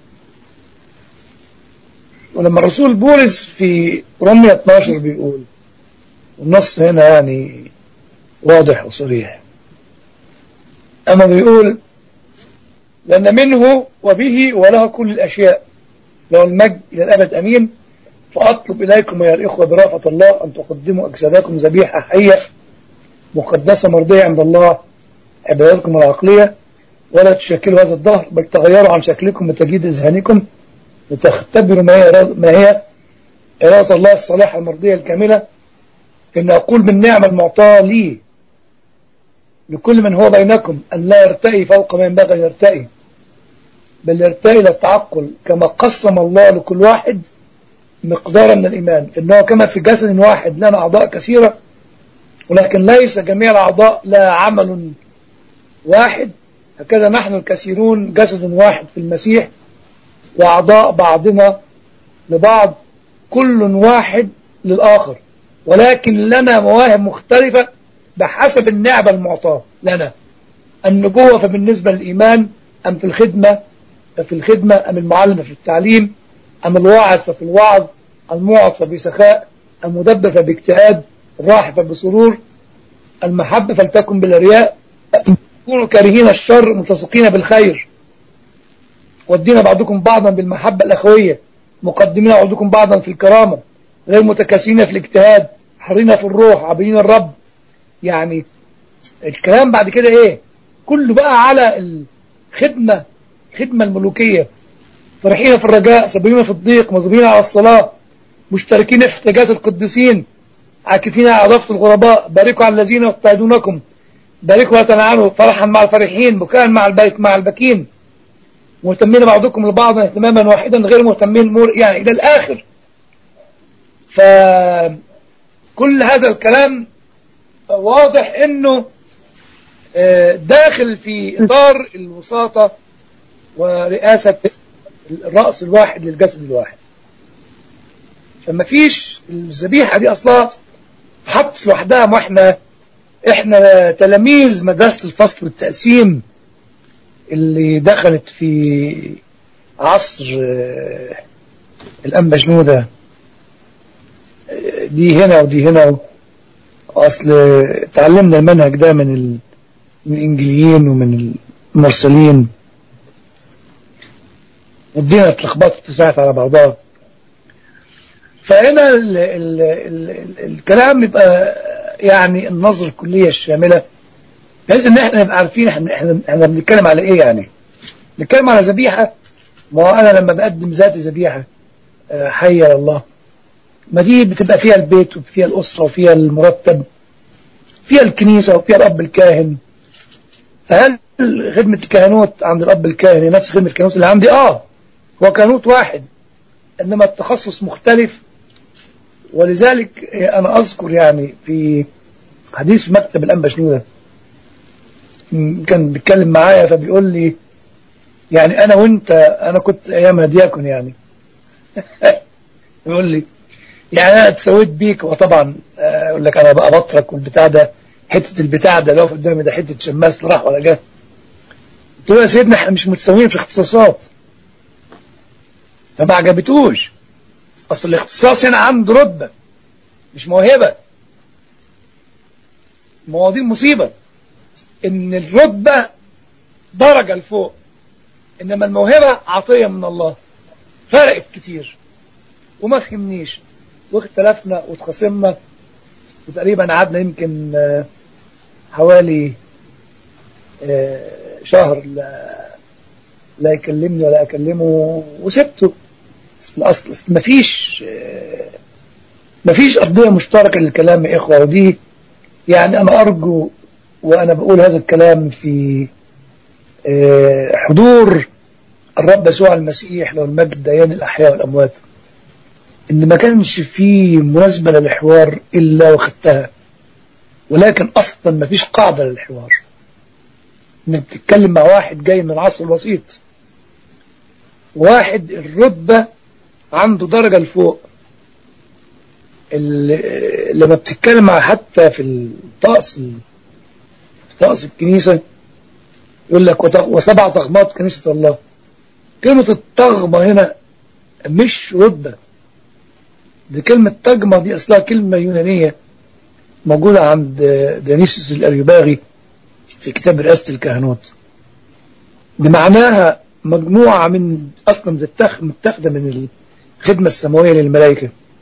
ولما الرسول بولس في رومية 12 بيقول النص هنا يعني واضح وصريح أما بيقول لأن منه وبه وله كل الأشياء له المجد إلى الأبد أمين فأطلب إليكم يا الإخوة برافة الله أن تقدموا أجسادكم ذبيحة حية مقدسة مرضية عند الله عباداتكم العقلية ولا تشكلوا هذا الظهر بل تغيروا عن شكلكم وتجديد إذهانكم لتختبروا ما هي إرادة, ما هي إرادة الله الصالحة المرضية الكاملة إن أقول بالنعمة المعطاة لي لكل من هو بينكم أن لا يرتئي فوق ما ينبغي أن يرتئي بل يرتئي للتعقل كما قسم الله لكل واحد مقدارا من الإيمان إنه كما في جسد واحد لنا أعضاء كثيرة ولكن ليس جميع الأعضاء لا عمل واحد هكذا نحن الكثيرون جسد واحد في المسيح وأعضاء بعضنا لبعض كل واحد للآخر ولكن لنا مواهب مختلفة بحسب النعمة المعطاة لنا النبوة فبالنسبة للإيمان أم في الخدمة ففي الخدمة أم المعلم في التعليم أم الواعظ ففي الوعظ الموعظ فبسخاء المدبر فباجتهاد الراحة فبسرور المحبة فلتكن بالرياء كونوا كارهين الشر متسقين بالخير ودينا بعضكم بعضا بالمحبة الأخوية مقدمين بعضكم بعضا في الكرامة غير متكاسلين في الاجتهاد حرين في الروح عابدين الرب يعني الكلام بعد كده ايه كله بقى على الخدمة خدمة الملوكية فرحين في الرجاء صابرين في الضيق مظبين على الصلاة مشتركين في احتياجات القديسين عاكفين على ضفة الغرباء باركوا على الذين يضطهدونكم باركوا وتنعموا فرحا مع الفرحين بكاء مع البيت مع البكين مهتمين بعضكم لبعض اهتماما واحدا غير مهتمين مور يعني إلى الآخر فكل هذا الكلام واضح انه داخل في اطار الوساطة ورئاسة الرأس الواحد للجسد الواحد فما فيش الذبيحة دي اصلا حط لوحدها ما احنا احنا تلاميذ مدرسة الفصل والتقسيم اللي دخلت في عصر الأنبا جنودة دي هنا ودي هنا أصل تعلمنا المنهج ده من ال... من الإنجليين ومن المرسلين والدنيا اتلخبطت وتساعد على بعضها فهنا ال... ال... ال... الكلام يبقى يعني النظر الكلية الشاملة بحيث ان احنا نبقى عارفين احنا احنا احنا بنتكلم على ايه يعني نتكلم على ذبيحة ما هو انا لما بقدم ذاتي ذبيحة حية لله ما دي بتبقى فيها البيت وفيها الأسرة وفيها المرتب فيها الكنيسة وفيها الأب الكاهن فهل خدمة الكهنوت عند الأب الكاهن نفس خدمة الكهنوت اللي عندي آه هو كهنوت واحد إنما التخصص مختلف ولذلك أنا أذكر يعني في حديث في مكتب الأنبا شنودة كان بيتكلم معايا فبيقول لي يعني أنا وأنت أنا كنت أيامها دياكون يعني بيقول لي يعني أنا اتسويت بيك وطبعا أقول لك أنا بقى بطرك والبتاع ده حتة البتاع ده لو قدامي ده حتة شماس راح ولا جه قلت له يا سيدنا احنا مش متساويين في الاختصاصات فما عجبتوش اصل الاختصاص هنا عنده رتبة مش موهبة مواضيع مصيبة ان الرتبة درجة لفوق انما الموهبة عطية من الله فرقت كتير وما فهمنيش واختلفنا واتخاصمنا وتقريبا قعدنا يمكن حوالي شهر لا, لا يكلمني ولا أكلمه وسبته الأصل مفيش مفيش أرضية مشتركة للكلام يا إخوة ودي يعني أنا أرجو وأنا بقول هذا الكلام في حضور الرب يسوع المسيح لو المجد ديان الأحياء والأموات إن ما كانش في مناسبة للحوار إلا وخدتها ولكن أصلا ما فيش قاعدة للحوار إنك بتتكلم مع واحد جاي من العصر الوسيط واحد الرتبة عنده درجة لفوق لما بتتكلم مع حتى في الطقس في طقس الكنيسة يقول لك وسبع تغمات كنيسة الله كلمة التغمة هنا مش رتبة دي كلمة تجمة دي أصلها كلمة يونانية موجودة عند ديونيسوس الأريباغي في كتاب رئاسة الكهنوت بمعناها مجموعة من أصلا متاخدة من الخدمة السماوية للملائكة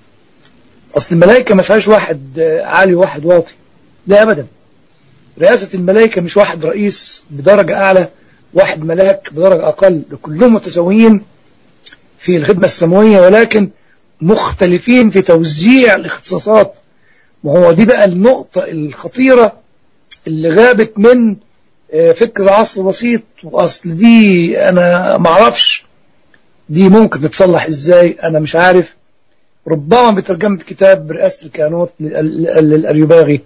اصل الملائكة ما فيهاش واحد آه، عالي وواحد واطي لا ابدا رئاسة الملائكة مش واحد رئيس بدرجة اعلى واحد ملاك بدرجة اقل كلهم متساويين في الخدمة السماوية ولكن مختلفين في توزيع الاختصاصات وهو دي بقى النقطة الخطيرة اللي غابت من آه، فكر العصر البسيط واصل دي انا معرفش دي ممكن تتصلح ازاي انا مش عارف ربما بترجمة كتاب رئاسة الكهنوت لل- لل- للأريوباغي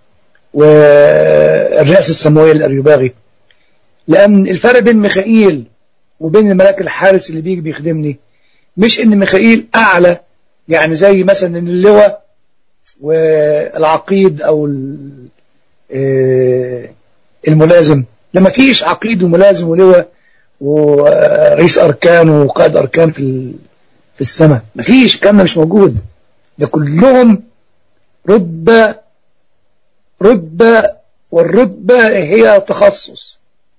والرئاسة السماوية للأريوباغي لأن الفرق بين ميخائيل وبين الملاك الحارس اللي بيجي بيخدمني مش ان ميخائيل اعلى يعني زي مثلا إن اللواء والعقيد او ال- آه، الملازم لما فيش عقيد وملازم ولواء ورئيس اركان وقائد اركان في ال- في السماء مفيش الكلام ده مش موجود ده كلهم رتبة رتبة والرتبة هي تخصص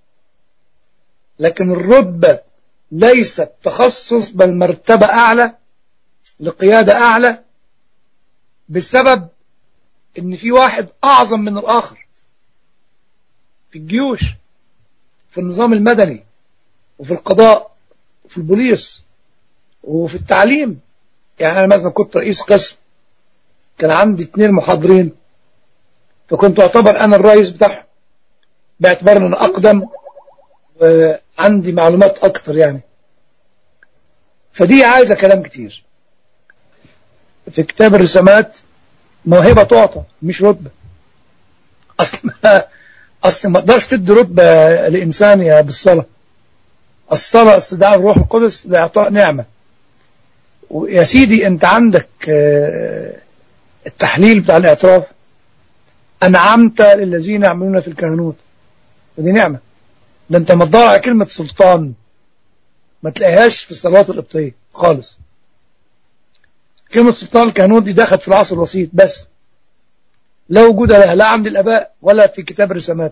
لكن الرتبة ليست تخصص بل مرتبة أعلى لقيادة أعلى بسبب إن في واحد أعظم من الآخر في الجيوش في النظام المدني وفي القضاء وفي البوليس وفي التعليم يعني أنا مثلا كنت رئيس قسم كان عندي اثنين محاضرين فكنت أعتبر أنا الرئيس بتاعهم باعتبار أن أنا أقدم وعندي معلومات أكتر يعني فدي عايزة كلام كتير في كتاب الرسامات موهبة تعطى مش رتبة أصل ما أصل ما تقدرش تدي رتبة لإنسان يا بالصلاة الصلاة استدعاء الروح القدس لإعطاء نعمة ويا سيدي أنت عندك آه، التحليل بتاع الاعتراف أنعمت للذين يعملون في الكهنوت ودي نعمة ده أنت ما تدور على كلمة سلطان ما تلاقيهاش في الصلوات القبطية خالص كلمة سلطان الكهنوت دي دخلت في العصر الوسيط بس لا وجود لها لا عند الآباء ولا في كتاب الرسامات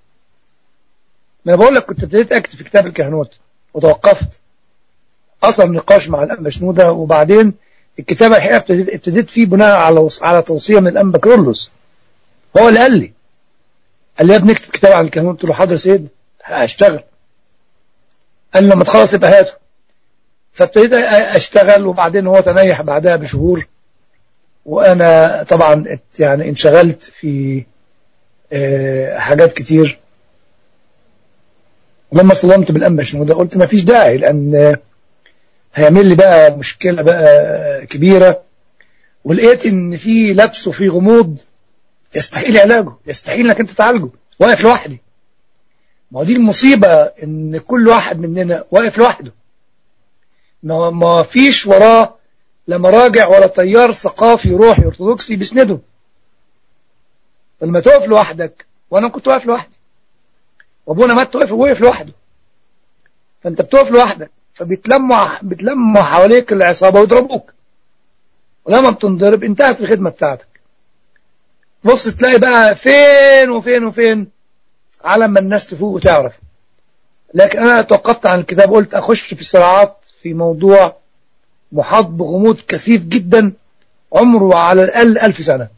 ما أنا بقول لك كنت ابتديت أكتب في كتاب الكهنوت وتوقفت حصل نقاش مع الأنبا شنودة وبعدين الكتاب الحقيقة ابتديت, ابتديت فيه بناء على وص- على توصية من الأنبا كرولوس هو اللي قال لي قال لي يا ابني اكتب كتاب عن الكهنوت قلت له حاضر يا سيد هشتغل قال لي لما تخلص يبقى هاته فابتديت اشتغل وبعدين هو تنيح بعدها بشهور وانا طبعا ات- يعني انشغلت في آه، حاجات كتير ولما صدمت بالانبا شنودة قلت ما فيش داعي لان آه، هيعمل لي بقى مشكلة بقى كبيرة ولقيت ان في لبس وفي غموض يستحيل علاجه يستحيل انك انت تعالجه واقف لوحدي ما هو دي المصيبة ان كل واحد مننا واقف لوحده ما ما فيش وراه لا مراجع ولا تيار ثقافي روحي ارثوذكسي بيسنده فلما تقف لوحدك وانا كنت واقف لوحدي وابونا مات وقف وقف لوحده فانت بتقف لوحدك فبيتلموا بيتلموا حواليك العصابه ويضربوك ولما بتنضرب انتهت الخدمه بتاعتك بص تلاقي بقى فين وفين وفين على ما الناس تفوق وتعرف لكن انا توقفت عن الكتاب قلت اخش في صراعات في موضوع محاط بغموض كثيف جدا عمره على الاقل ألف سنه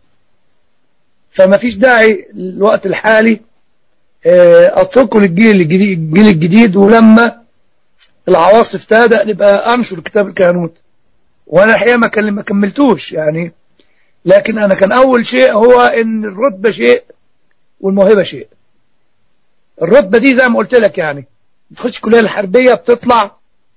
فما فيش داعي الوقت الحالي آه، اتركه للجيل الجديد الجيل الجديد ولما العواصف تهدأ نبقى انشر كتاب الكهنوت وانا الحقيقه ما كلم- ما كملتوش يعني لكن انا كان اول شيء هو ان الرتبه شيء والموهبه شيء الرتبه دي زي ما قلت لك يعني بتخش الكليه الحربيه بتطلع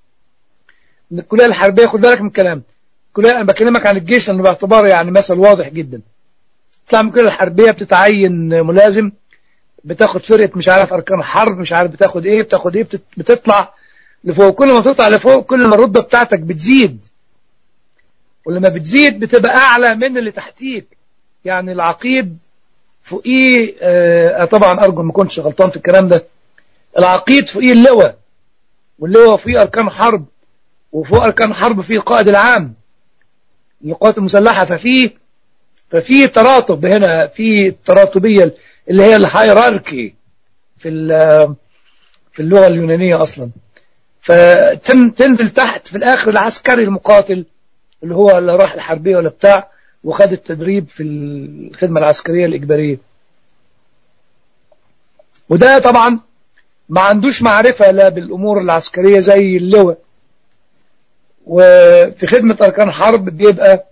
من الكليه الحربيه خد بالك من الكلام الكليه انا بكلمك عن الجيش لانه باعتباره يعني مثل واضح جدا تطلع من الكليه الحربيه بتتعين ملازم بتاخد فرقه مش عارف اركان حرب مش عارف بتاخد ايه بتاخد ايه بتت- بتطلع لفوق كل ما تطلع لفوق كل ما الرتبه بتاعتك بتزيد ولما بتزيد بتبقى اعلى من اللي تحتيك يعني العقيد فوقيه آه طبعا ارجو ما كنتش غلطان في الكلام ده العقيد فوقيه اللواء واللواء فوقيه اركان حرب وفوق اركان حرب فيه القائد العام للقوات المسلحه ففي ففي تراتب هنا في التراتبيه اللي هي الهيراركي في ال- في اللغه اليونانيه اصلا فتنزل تحت في الاخر العسكري المقاتل اللي هو لا راح الحربيه ولا بتاع وخد التدريب في الخدمة العسكرية الإجبارية وده طبعا ما عندوش معرفة لا بالأمور العسكرية زي اللواء وفي خدمة أركان حرب بيبقى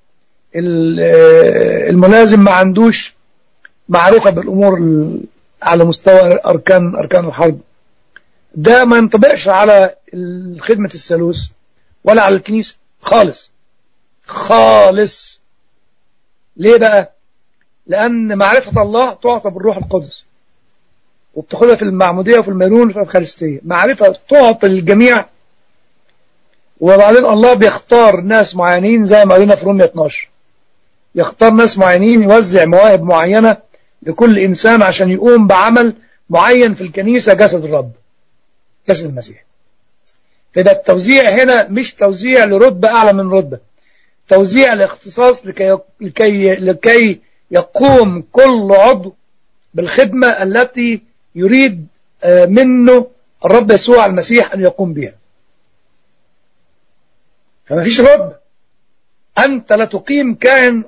الملازم ما عندوش معرفة بالأمور على مستوى أركان أركان الحرب ده ما ينطبقش على خدمة الثالوث ولا على الكنيسة خالص خالص ليه بقى لأن معرفة الله تعطى بالروح القدس وبتاخدها في المعمودية وفي الميرون وفي الأفخارستية معرفة تعطى للجميع وبعدين الله بيختار ناس معينين زي ما قلنا في رومية 12 يختار ناس معينين يوزع مواهب معينة لكل إنسان عشان يقوم بعمل معين في الكنيسة جسد الرب جسد المسيح فده التوزيع هنا مش توزيع لرتبة أعلى من رتبة توزيع لاختصاص لكي, لكي, لكي يقوم كل عضو بالخدمة التي يريد منه الرب يسوع المسيح أن يقوم بها فما فيش رتبة أنت لا تقيم كائن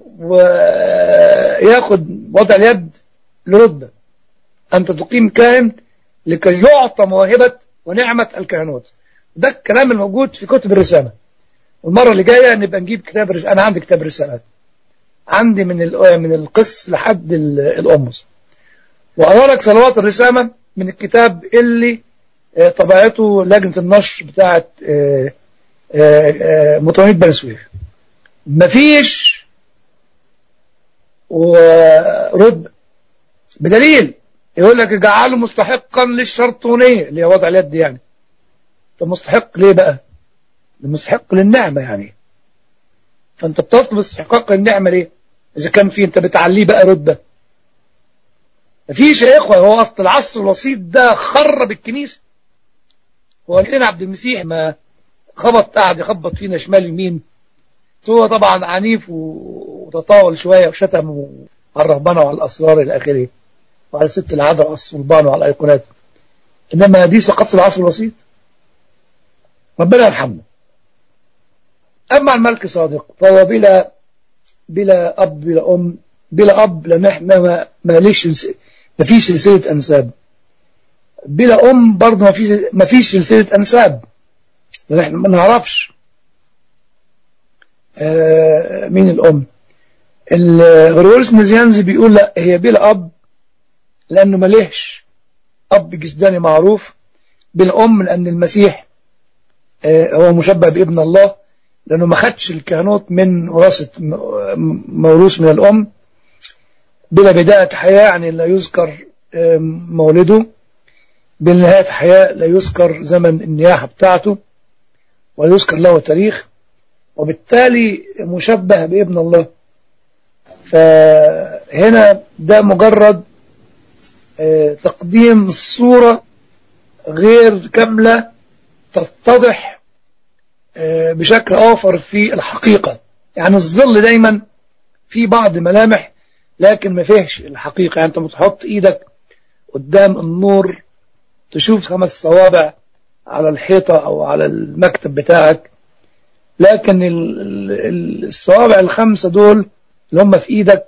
وياخد وضع اليد لرتبة أنت تقيم كائن لكي يعطى موهبة ونعمة الكهنوت ده الكلام الموجود في كتب الرسالة والمرة اللي جاية نبقى نجيب كتاب الرسالة أنا عندي كتاب الرسالات عندي من من القس لحد الأمس وأقرأ لك صلوات الرسالة من الكتاب اللي طبعته لجنة النشر بتاعت مطرانية بني سويف مفيش ورد بدليل يقول لك اجعله مستحقا للشرطونية اللي هي وضع اليد يعني طب مستحق ليه بقى ده مستحق للنعمة يعني فانت بتطلب استحقاق للنعمة ليه اذا كان في انت بتعليه بقى رتبة مفيش يا اخوة هو اصل العصر الوسيط ده خرب الكنيسة هو لنا عبد المسيح ما خبط قاعد يخبط فينا شمال يمين هو طبعا عنيف وتطاول شوية وشتم على الرهبنة وعلى الأسرار إلى آخره وعلى ست العذراء وعلى الصلبان وعلى الأيقونات إنما دي ثقافة العصر الوسيط ربنا يرحمنا أما الملك صادق فهو بلا بلا أب بلا أم بلا أب لأن إحنا ما ماليش ما فيش سلسلة أنساب بلا أم برضه ما فيش ما فيش سلسلة أنساب لأن إحنا ما نعرفش آه مين الأم غريغوريوس نزيانزي بيقول لا هي بلا أب لأنه مليهش أب جسداني معروف بلا أم لأن المسيح آه هو مشبه بابن الله لأنه ما خدش الكهنوت من وراثة موروث من الأم بلا بداية حياة يعني لا يذكر آه مولده بلا نهاية حياة لا يذكر زمن النياحة بتاعته ولا يذكر له تاريخ وبالتالي مشبه بابن الله فهنا ده مجرد تقديم الصورة غير كاملة تتضح بشكل آخر في الحقيقة يعني الظل دايما في بعض ملامح لكن ما فيهش الحقيقة يعني انت بتحط ايدك قدام النور تشوف خمس صوابع على الحيطة او على المكتب بتاعك لكن الصوابع الخمسة دول اللي هم في ايدك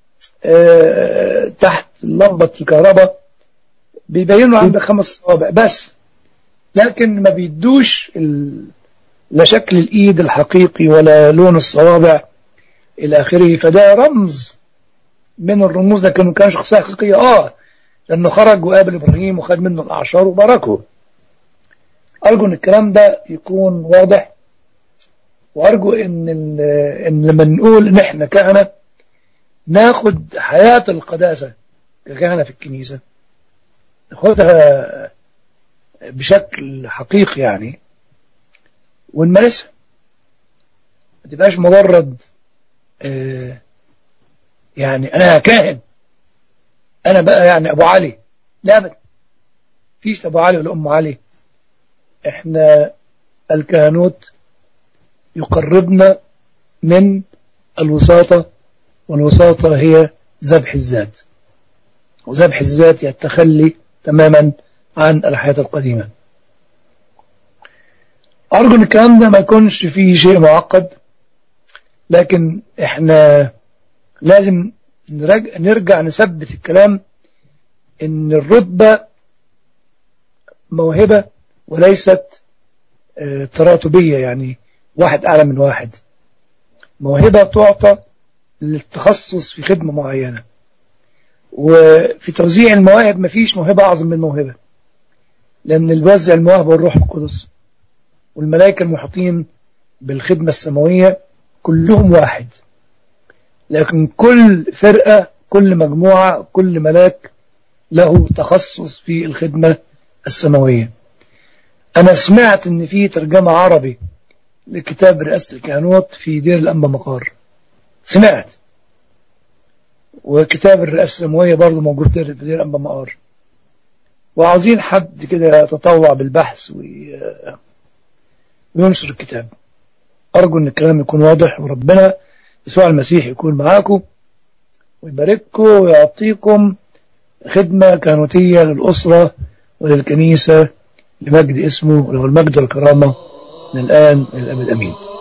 اه تحت لمبة الكهرباء بيبينوا عندك خمس صوابع بس لكن ما بيدوش لا شكل الايد الحقيقي ولا لون الصوابع الى اخره فده رمز من الرموز لكنه كان شخصية حقيقية اه لانه خرج وقابل ابراهيم وخد منه الاعشار وباركه ارجو ان الكلام ده يكون واضح وارجو ان ان لما نقول ان احنا كهنه ناخد حياه القداسه ككهنه في الكنيسه ناخدها بشكل حقيقي يعني ونمارسها ما تبقاش مجرد آه يعني انا كاهن انا بقى يعني ابو علي لا ابدا فيش ابو علي ولا ام علي احنا الكهنوت يقربنا من الوساطة والوساطة هي ذبح الذات وذبح الذات يتخلي تماما عن الحياة القديمة أرجو أن الكلام ده ما يكونش فيه شيء معقد لكن احنا لازم نرجع, نرجع نثبت الكلام ان الرتبة موهبة وليست آه، تراتبية يعني واحد أعلى من واحد موهبة تعطى للتخصص في خدمة معينة وفي توزيع المواهب مفيش موهبة أعظم من موهبة لأن الوزع المواهب والروح القدس والملائكة المحيطين بالخدمة السماوية كلهم واحد لكن كل فرقة كل مجموعة كل ملاك له تخصص في الخدمة السماوية أنا سمعت إن في ترجمة عربي لكتاب رئاسة الكهنوت في دير الأنبا مقار سمعت وكتاب الرئاسة السماوية برضه موجود في دير الأنبا مقار وعاوزين حد كده يتطوع بالبحث وي... وينشر الكتاب أرجو أن الكلام يكون واضح وربنا يسوع المسيح يكون معاكم ويبارككم ويعطيكم خدمة كهنوتية للأسرة وللكنيسة لمجد اسمه وله المجد والكرامة من الآن إلى الأبد أمين